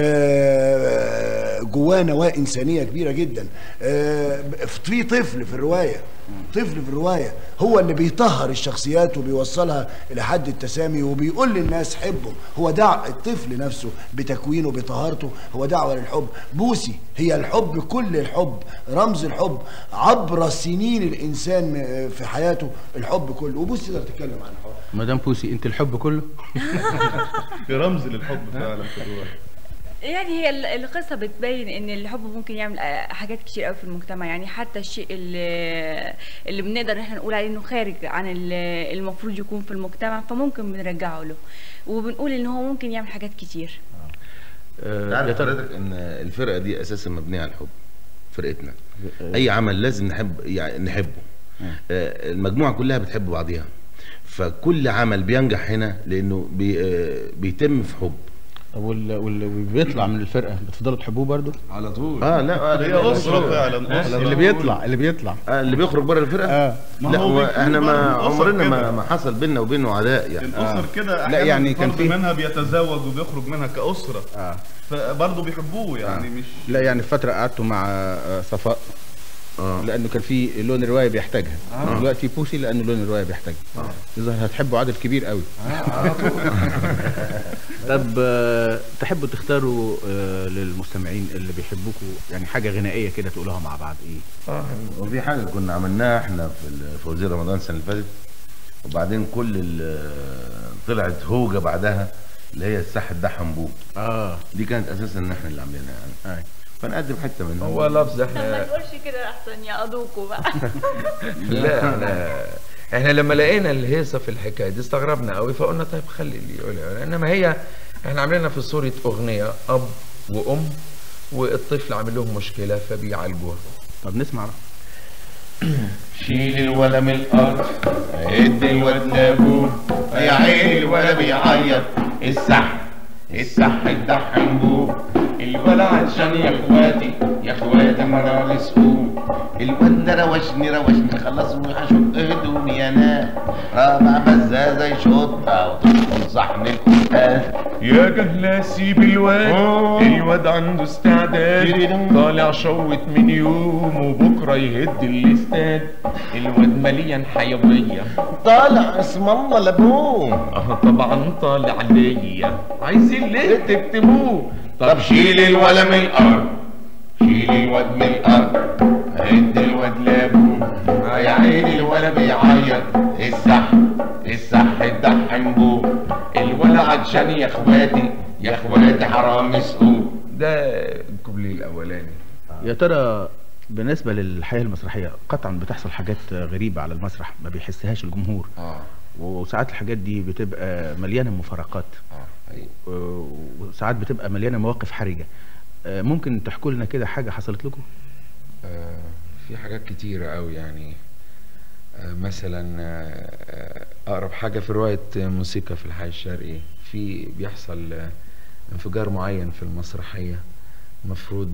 آه، جواه نواة إنسانية كبيرة جدا آه، في طفل في الرواية طفل في الرواية هو اللي بيطهر الشخصيات وبيوصلها إلى حد التسامي وبيقول للناس حبه هو دع الطفل نفسه بتكوينه بطهارته هو دعوة للحب بوسي هي الحب كل الحب رمز الحب عبر سنين الإنسان آه، في حياته الحب كله وبوسي تقدر تتكلم عن الحب مدام بوسي انت الحب كله في رمز للحب فعلا في الرواية يعني هي ال- القصة بتبين ان الحب ممكن يعمل آه، حاجات كتير قوي في المجتمع يعني حتى الشيء اللي, اللي بنقدر ان احنا نقول عليه انه خارج عن ال- المفروض يكون في المجتمع فممكن بنرجعه له وبنقول ان هو ممكن يعمل حاجات كتير آه، يا تعرف ترى حضرتك ان الفرقه دي اساسا مبنيه على الحب فرقتنا اي عمل لازم نحب يعني نحبه آه، المجموعه كلها بتحب بعضيها فكل عمل بينجح هنا لانه بي آه، بيتم في حب طب وال... وال... وبيطلع من الفرقه بتفضلوا تحبوه برضو على طول اه لا آه، هي لا، أسرة لا، فعلا، لا، أسرة. اللي بيطلع اللي بيطلع آه اللي بيخرج بره الفرقه اه ما لا هو هو بيكون احنا ما برضه الأسر عمرنا ما كده. ما حصل بيننا وبينه عداء يعني الاسر كده لا، احيانا يعني كان فرد في- منها بيتزوج وبيخرج منها كاسره اه فبرضه بيحبوه يعني مش لا يعني في فتره قعدتوا مع آه، صفاء اه لانه كان في لون الروايه بيحتاجها دلوقتي بوسي لانه لون الروايه بيحتاجها يظهر هتحبوا عدد كبير قوي طب آه، تحبوا تختاروا آه، للمستمعين اللي بيحبوكوا يعني حاجه غنائيه كده تقولوها مع بعض ايه اه وفي حاجه كنا عملناها احنا في ال- في وزير رمضان السنه اللي فاتت وبعدين كل ال- طلعت هوجه بعدها اللي هي الساحه ده حنبوب اه دي كانت اساسا ان احنا اللي عاملينها يعني أي. فنقدم حته منها هو لفظ طب ما احنا تقولش كده احسن يا ادوكوا بقى لا احنا احنا لما لقينا الهيصه في الحكايه دي استغربنا قوي فقلنا طيب خلي اللي يقولها انما هي احنا عاملينها في صوره اغنيه اب وام والطفل عامل لهم مشكله فبيعالجوها طب نسمع بقى. شيل الولا من الارض ادي الواد لابوه يا عيني الولا بيعيط الصح الصح يدحم بوه الولا عطشان يا اخواتي يا اخواتي مرة مسؤول الواد ده روشني روشني خلص وهشق هدومي انا رابع بزازة يشطها وتدخل صحن القرآن يا جهلة سيب الواد الواد عنده استعداد طالع شوت من يوم وبكرة يهد الاستاد الواد مليان حيوية طالع اسم الله لابوه اه طبعا طالع ليا عايزين ليه تكتبوه طب شيل الولا من الارض شيل الواد من الارض هد الواد لابوه يا عيني الولا بيعيط الصح الصح الدحم بوه الولا عطشان يا اخواتي يا اخواتي حرام مسؤول ده الكوبليه الاولاني يا ترى بالنسبه للحياه المسرحيه قطعا بتحصل حاجات غريبه على المسرح ما بيحسهاش الجمهور اه وساعات الحاجات دي بتبقى مليانه مفارقات اه حقيقي. و- وساعات بتبقى مليانه مواقف حرجه آه، ممكن تحكوا لنا كده حاجه حصلت لكم آه، في حاجات كتيرة قوي يعني آه، مثلا آه، آه، أقرب حاجة في رواية موسيقى في الحي الشرقي في بيحصل آه، انفجار معين في المسرحية المفروض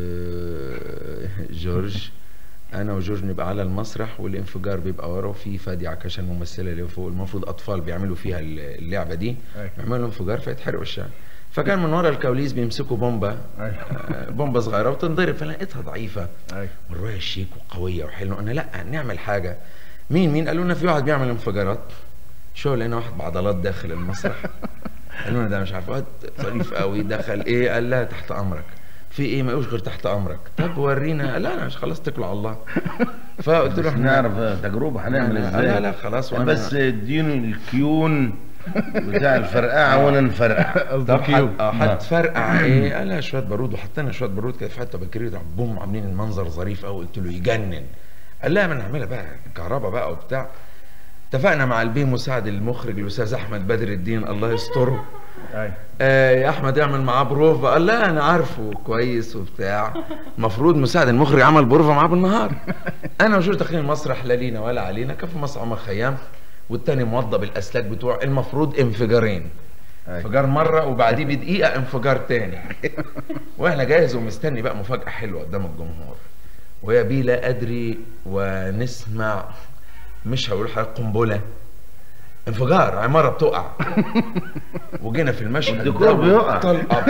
آه، جورج أنا وجورج نبقى على المسرح والانفجار بيبقى ورا وفي فادي عكاشة الممثلة اللي فوق المفروض أطفال بيعملوا فيها اللعبة دي يعملوا انفجار فيتحرقوا الشارع فكان من ورا الكواليس بيمسكوا بومبا آه، بومبا صغيرة وتنضرب فلقيتها ضعيفة والرواية شيك وقوية وحلوة قلنا لا نعمل حاجة مين مين قالوا لنا في واحد بيعمل انفجارات شو لقينا واحد بعضلات داخل المسرح قالوا لنا ده مش عارف واد ظريف قوي دخل ايه قال لا تحت امرك في ايه ما يقولش غير تحت امرك طب ورينا قال لا انا مش خلاص اتكلوا على الله فقلت له بس احنا نعرف تجربه هنعمل لا، ازاي لا، لا، خلاص، وأنا- بس اديني الكيون بتاع الفرقعه وانا نفرقع طب حد اه حد فرقع ايه قال لها شويه بارود وحطينا شويه بارود كده في حته بكريه بوم عاملين المنظر ظريف قوي قلت له يجنن قال لها ما نعملها بقى كهرباء بقى وبتاع اتفقنا مع البيه مساعد المخرج الاستاذ احمد بدر الدين الله يستره آه يا احمد اعمل معاه بروفا قال لا انا عارفه كويس وبتاع المفروض مساعد المخرج عمل بروفا معاه بالنهار انا وجورج داخلين المسرح لا لينا ولا علينا كان في مسرح عمر خيام والتاني موضب الاسلاك بتوع المفروض انفجارين انفجار مره وبعديه بدقيقه انفجار تاني واحنا جاهز ومستني بقى مفاجاه حلوه قدام الجمهور ويا بيه لا ادري ونسمع مش هقول حاجه قنبله انفجار عماره بتقع وجينا في المشهد الديكور ده بيقع. طلقه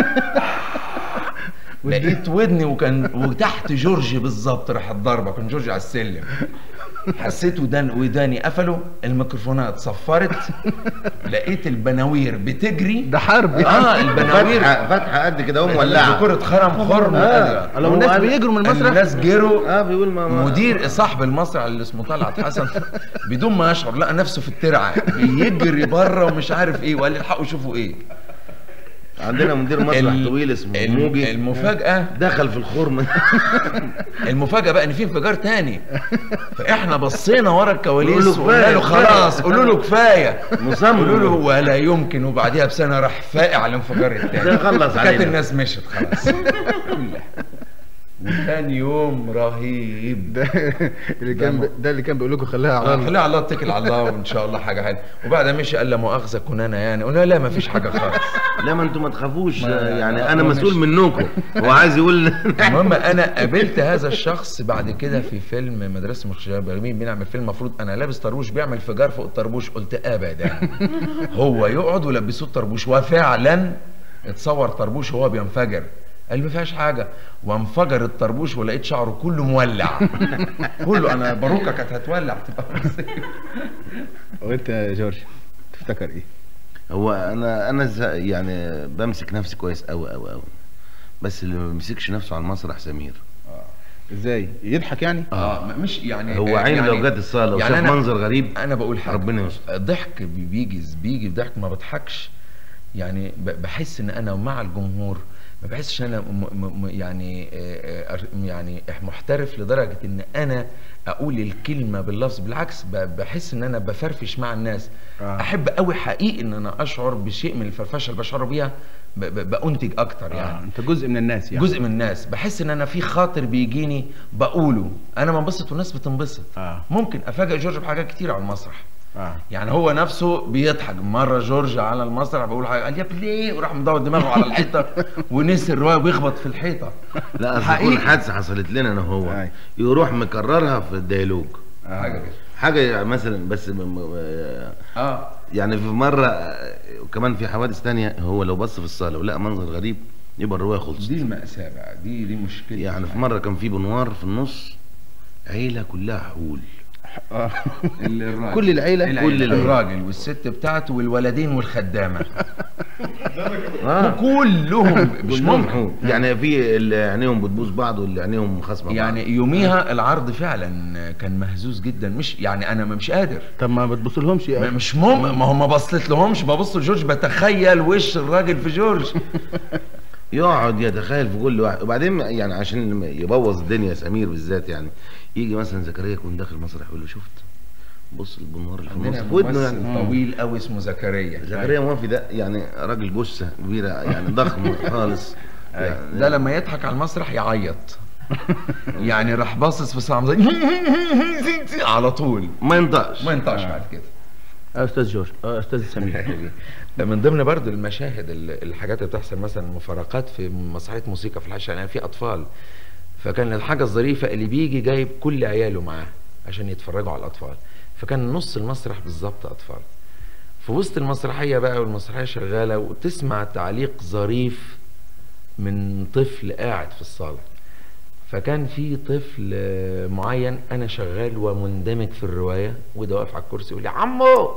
لقيت ودني وكان وتحت جورج بالظبط راح الضربه كان جورج على السلم حسيت ودان وداني قفلوا الميكروفونات صفرت لقيت البناوير بتجري ده حرب اه البناوير فتحه فتحه قد كده ومولعه الديكور اتخرم خرم آه. لو الناس بيجروا من المسرح الناس جروا اه بيقول ما ما- مدير صاحب المسرح اللي اسمه طلعت حسن بدون ما يشعر لقى نفسه في الترعه بيجري بره ومش عارف ايه وقال الحقوا شوفوا ايه عندنا مدير مسرح ال- طويل اسمه الم- موجي المفاجأة دخل في الخرم المفاجأة بقى ان في انفجار تاني فاحنا بصينا ورا الكواليس قولوا له وقلنا له كفاية، خلاص قولوا له كفايه مصمم. قولوا له ولا يمكن وبعديها بسنه راح فاقع الانفجار التاني ده خلص كانت علينا. الناس مشت خلاص وكان يوم رهيب ده اللي كان ده اللي كان بيقول لكم خليها على آه، الله خليها على الله اتكل على الله وان شاء الله حاجه حلوه وبعدها مشي قال لا مؤاخذه كنا انا يعني قلنا لا ما فيش حاجه خالص لا ما انتم ما تخافوش ما- يعني ما- انا هو مسؤول مش- منكم هو عايز يقول المهم انا قابلت هذا الشخص بعد كده في فيلم مدرسه مخشبه مين بنعمل فيلم المفروض انا لابس طربوش بيعمل انفجار فوق الطربوش قلت ابدا هو يقعد ولبسوه الطربوش وفعلا اتصور طربوش وهو بينفجر قال ما فيهاش حاجه وانفجر الطربوش ولقيت شعره كله مولع كله انا باروكه كانت هتولع تبقى وانت يا جورج تفتكر ايه؟ هو انا انا ز- يعني بمسك نفسي كويس قوي قوي قوي بس اللي ما بيمسكش نفسه على المسرح سمير ازاي؟ يضحك يعني؟ اه مش يعني هو عين يعني لو جت الصاله وشاف أنا- منظر غريب انا بقول حاجه ربنا يستر الضحك بي- بيجي بيجي ضحك ما بضحكش يعني ب- بحس ان انا مع الجمهور ما بحسش ان انا م م م- يعني آه، آه، يعني محترف لدرجه ان انا اقول الكلمه باللفظ بالعكس ب- بحس ان انا بفرفش مع الناس آه. احب قوي حقيقي ان انا اشعر بشيء من الفرفشه اللي بشعر بيها ب- ب- بانتج اكتر يعني آه. انت جزء من الناس يعني جزء من الناس بحس ان انا في خاطر بيجيني بقوله انا بنبسط والناس بتنبسط آه. ممكن افاجئ جورج بحاجات كتير على المسرح اه يعني هو نفسه بيضحك مره جورج على المسرح بقول حاجه قال يا ابني ليه وراح مدور دماغه على الحيطه ونسي الروايه ويخبط في الحيطه لا اصل حقيقي. تكون حادثه حصلت لنا انا وهو أي. يروح مكررها في الديالوج حاجه كده حاجه يعني مثلا بس م- م- اه يعني في مره آه، وكمان في حوادث تانية هو لو بص في الصاله ولقى منظر غريب يبقى الروايه خلصت دي المأساة بقى دي دي مشكلة يعني في مره كان في بنوار في النص عيله كلها حقول اه الراجل. كل العيلة؟ العيلة. كل العيلة. الراجل والست بتاعته والولدين والخدامة اه كلهم مش كلهم ممكن حقول. يعني في اللي عينيهم بتبوس بعض واللي عينيهم خصمه يعني يوميها العرض فعلا كان مهزوز جدا مش يعني انا مش قادر طب ما بتبصلهمش يا ما- مش مم ما هم ما بصيت لهمش ببص لجورج بتخيل وش الراجل في جورج يقعد يتخيل في كل واحد وبعدين يعني عشان يبوظ الدنيا سمير بالذات يعني يجي مثلا زكريا يكون داخل مسرح يقول له شفت بص البنوار اللي في عندنا النص في ودنه ممثل يعني طويل قوي اسمه زكريا زكريا موافي ده يعني راجل جثه كبيره يعني ضخم خالص يعني ده لما يضحك على المسرح يعيط يعني راح باصص في ساعه زي على طول ما ينطقش ما ينطقش بعد كده آه، استاذ جورج آه، استاذ سمير ده من ضمن برضو المشاهد ال- الحاجات اللي بتحصل مثلا مفارقات في مسرحيه موسيقى في الحاشيه يعني في اطفال فكان الحاجه الظريفه اللي بيجي جايب كل عياله معاه عشان يتفرجوا على الاطفال فكان نص المسرح بالظبط اطفال في وسط المسرحيه بقى والمسرحيه شغاله وتسمع تعليق ظريف من طفل قاعد في الصاله فكان في طفل آه، معين انا شغال ومندمج في الروايه وده واقف على الكرسي يقول لي عمو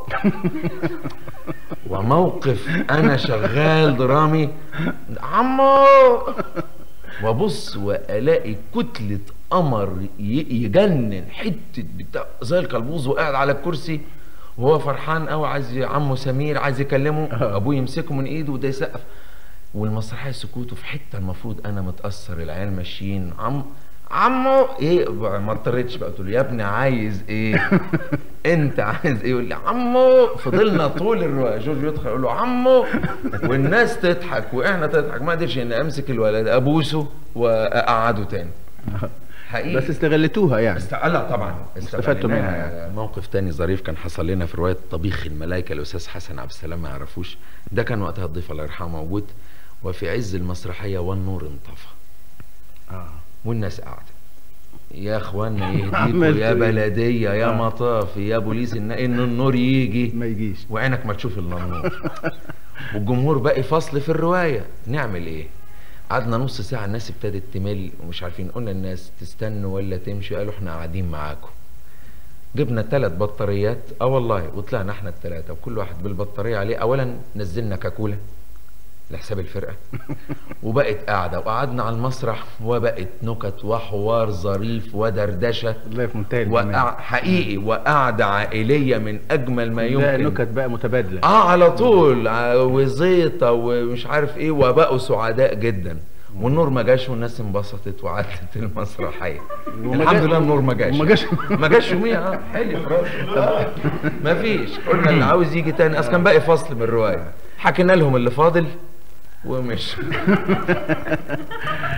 وموقف انا شغال درامي عمو وابص والاقي كتله قمر ي- يجنن حته بتاع زي الكلبوز وقاعد على الكرسي وهو فرحان قوي عايز ي- عمه سمير عايز يكلمه ابوه يمسكه من ايده وده يسقف والمسرحيه سكوته في حته المفروض انا متاثر العيال ماشيين عم عمو ايه ما اضطريتش بقى قلت له يا ابني عايز ايه انت عايز ايه يقول لي عمو فضلنا طول الروايه جورج يدخل يقول له عمو والناس تضحك واحنا تضحك ما قدرش اني امسك الولد ابوسه واقعده تاني حقيقي بس استغلتوها يعني است... لا طبعا استفدتوا منها استغليناها. يعني. موقف تاني ظريف كان حصل لنا في روايه طبيخ الملائكه الاستاذ حسن عبد السلام ما يعرفوش ده كان وقتها الضيف الله يرحمه موجود وفي عز المسرحيه والنور انطفى اه والناس قاعده يا اخوانا يهديكوا عملتوا يا إيه؟ بلديه يا آه. مطاف يا بوليس ان ان النور يجي ما يجيش وعينك ما تشوف الا النور والجمهور باقي فصل في الروايه نعمل ايه قعدنا نص ساعه الناس ابتدت تمل ومش عارفين قلنا الناس تستنوا ولا تمشي قالوا احنا قاعدين معاكم جبنا ثلاث بطاريات اه والله وطلعنا احنا الثلاثه وكل واحد بالبطاريه عليه اولا نزلنا كاكولا لحساب الفرقه وبقت قاعده وقعدنا على المسرح وبقت نكت وحوار ظريف ودردشه والله في منتهى الجمال وقع حقيقي وقعده عائليه من اجمل ما ده يمكن نكت بقى متبادله اه على طول ع- وزيطه ومش عارف ايه وبقوا سعداء جدا والنور ما جاش والناس انبسطت وعدت المسرحيه وما الحمد جا- لله النور ما جاش وما جاش ما جاش يوميها اه حلف راسه ما فيش قلنا اللي عاوز يجي تاني اصل كان باقي فصل من الروايه حكينا لهم اللي فاضل ومش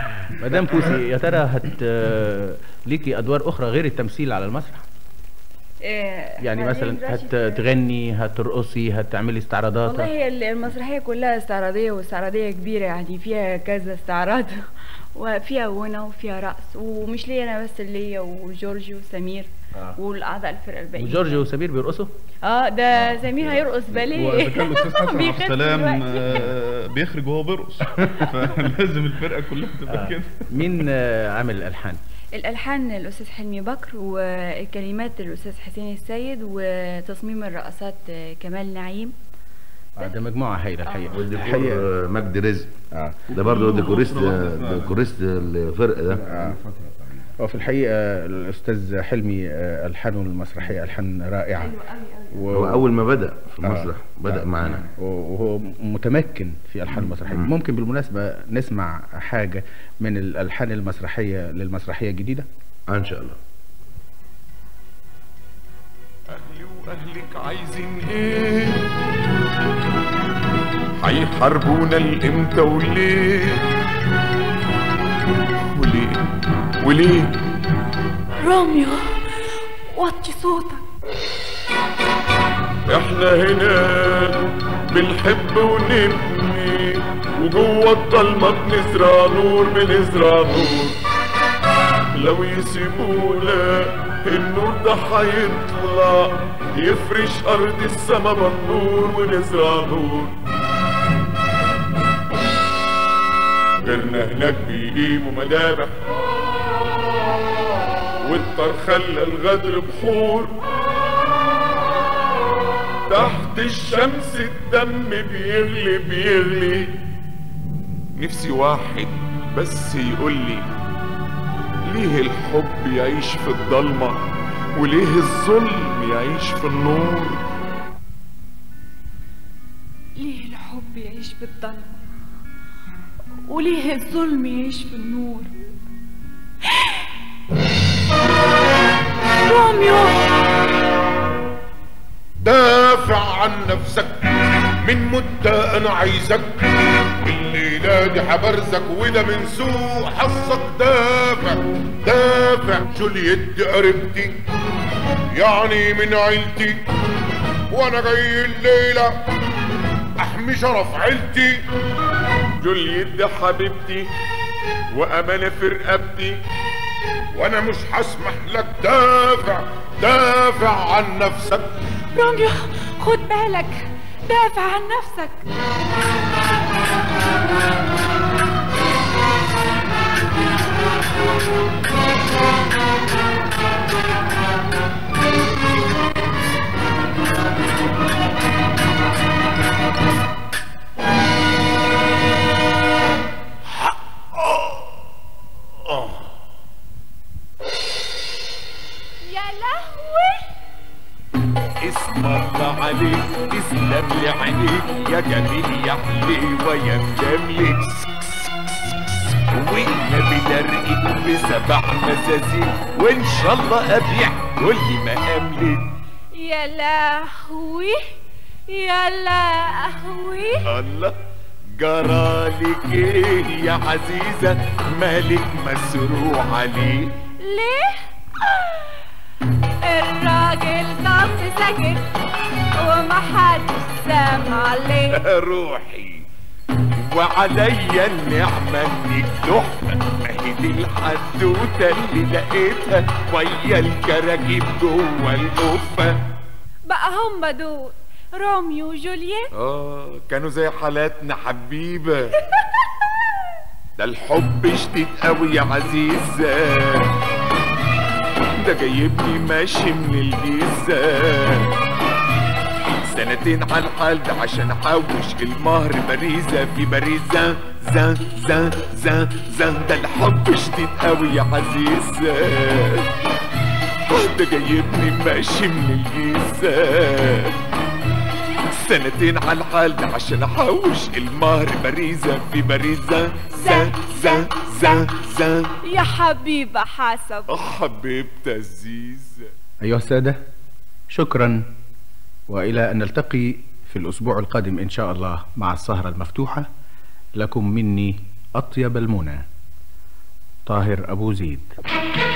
مدام بوسي يا ترى هت ليكي ادوار اخرى غير التمثيل على المسرح يعني مثلا هتغني هترقصي هتعملي استعراضات والله هي المسرحيه كلها استعراضيه واستعراضيه كبيره يعني فيها كذا استعراض وفيها غنى وفيها رقص ومش ليا انا بس ليا وجورجي وسمير آه. والاعضاء الفرقه الباقيين وجورج وسمير بيرقصوا اه ده سمير هيرقص باليه واذا كان الاستاذ حسن عبد بيخف السلام دلوقتي. آه، بيخرج وهو بيرقص فلازم الفرقه كلها تبقى آه. كده مين آه، عامل الالحان الالحان الاستاذ حلمي بكر والكلمات الاستاذ حسين السيد وتصميم الرقصات آه، كمال نعيم آه، ده مجموعه هايله الحقيقه والديكور آه، مجدي رزق ده برضه ديكوريست ديكوريست الفرقه ده وفي الحقيقه الاستاذ حلمي آه، الحانه المسرحيه الحان رائعه و... هو اول ما بدا في آه. المسرح بدا آه. معانا وهو متمكن في الحان المسرحيه مم. ممكن بالمناسبه نسمع حاجه من الالحان المسرحيه للمسرحيه الجديده ان شاء الله أهلي وأهلك عايزين إيه؟ هيحاربونا لإمتى وليه؟ وليه؟ وليه؟ روميو وطي صوتك إحنا هنا بنحب ونبني وجوه الضلمة بنزرع نور بنزرع نور لو يسيبونا النور ده هيطلع يفرش أرض السما بالنور ونزرع نور غيرنا هناك بيقيموا مذابح والطر خلى الغدر بحور تحت الشمس الدم بيغلي بيغلي نفسي واحد بس يقولي ليه الحب يعيش في الضلمة وليه الظلم يعيش في النور ليه الحب يعيش في الضلمة وليه الظلم يعيش في النور روميو دافع عن نفسك من مدة انا عايزك الليلة دي حبرزك وده من سوء حظك دافع دافع جولييت دي قريبتي يعني من عيلتي وانا جاي الليلة احمي شرف عيلتي جولييت دي حبيبتي وأمانة في رقبتي وانا مش هسمح لك دافع دافع عن نفسك روميو خد بالك دافع عن نفسك يا لهوي اسم الله عليك تسلم لي عينيك يا جميل يا حليوة يا مجاملك والنبي لرقت بسبع مزازيك وان شاء الله ابيع كل ما املك يا لهوي يا لهوي الله جرالك ايه يا عزيزة مالك مسروع عليه ليه الراجل ضغط ساكت ومحدش سامع عليه روحي وعليا النعمة انك تحفة ما هي دي الحدوتة اللي لقيتها ويا الكراكيب جوه القفة بقى هم دول روميو وجولييت اه كانوا زي حالاتنا حبيبة ده الحب شديد قوي يا عزيزة ده جايبني ماشي من الجيزة سنتين على الحال ده عشان احوش المهر باريزة في باريزة زان زان زان زان ده الحب شديد قوي يا عزيزة ده جايبني ماشي من الجيزة سنتين على الحال ده عشان احوش المهر باريزة في باريزة زان زان زان زان يا حبيبة حسب حبيبتي الزيزة ايها الساده شكرا والى ان نلتقي في الاسبوع القادم ان شاء الله مع السهره المفتوحه لكم مني اطيب المنى طاهر أبو زيد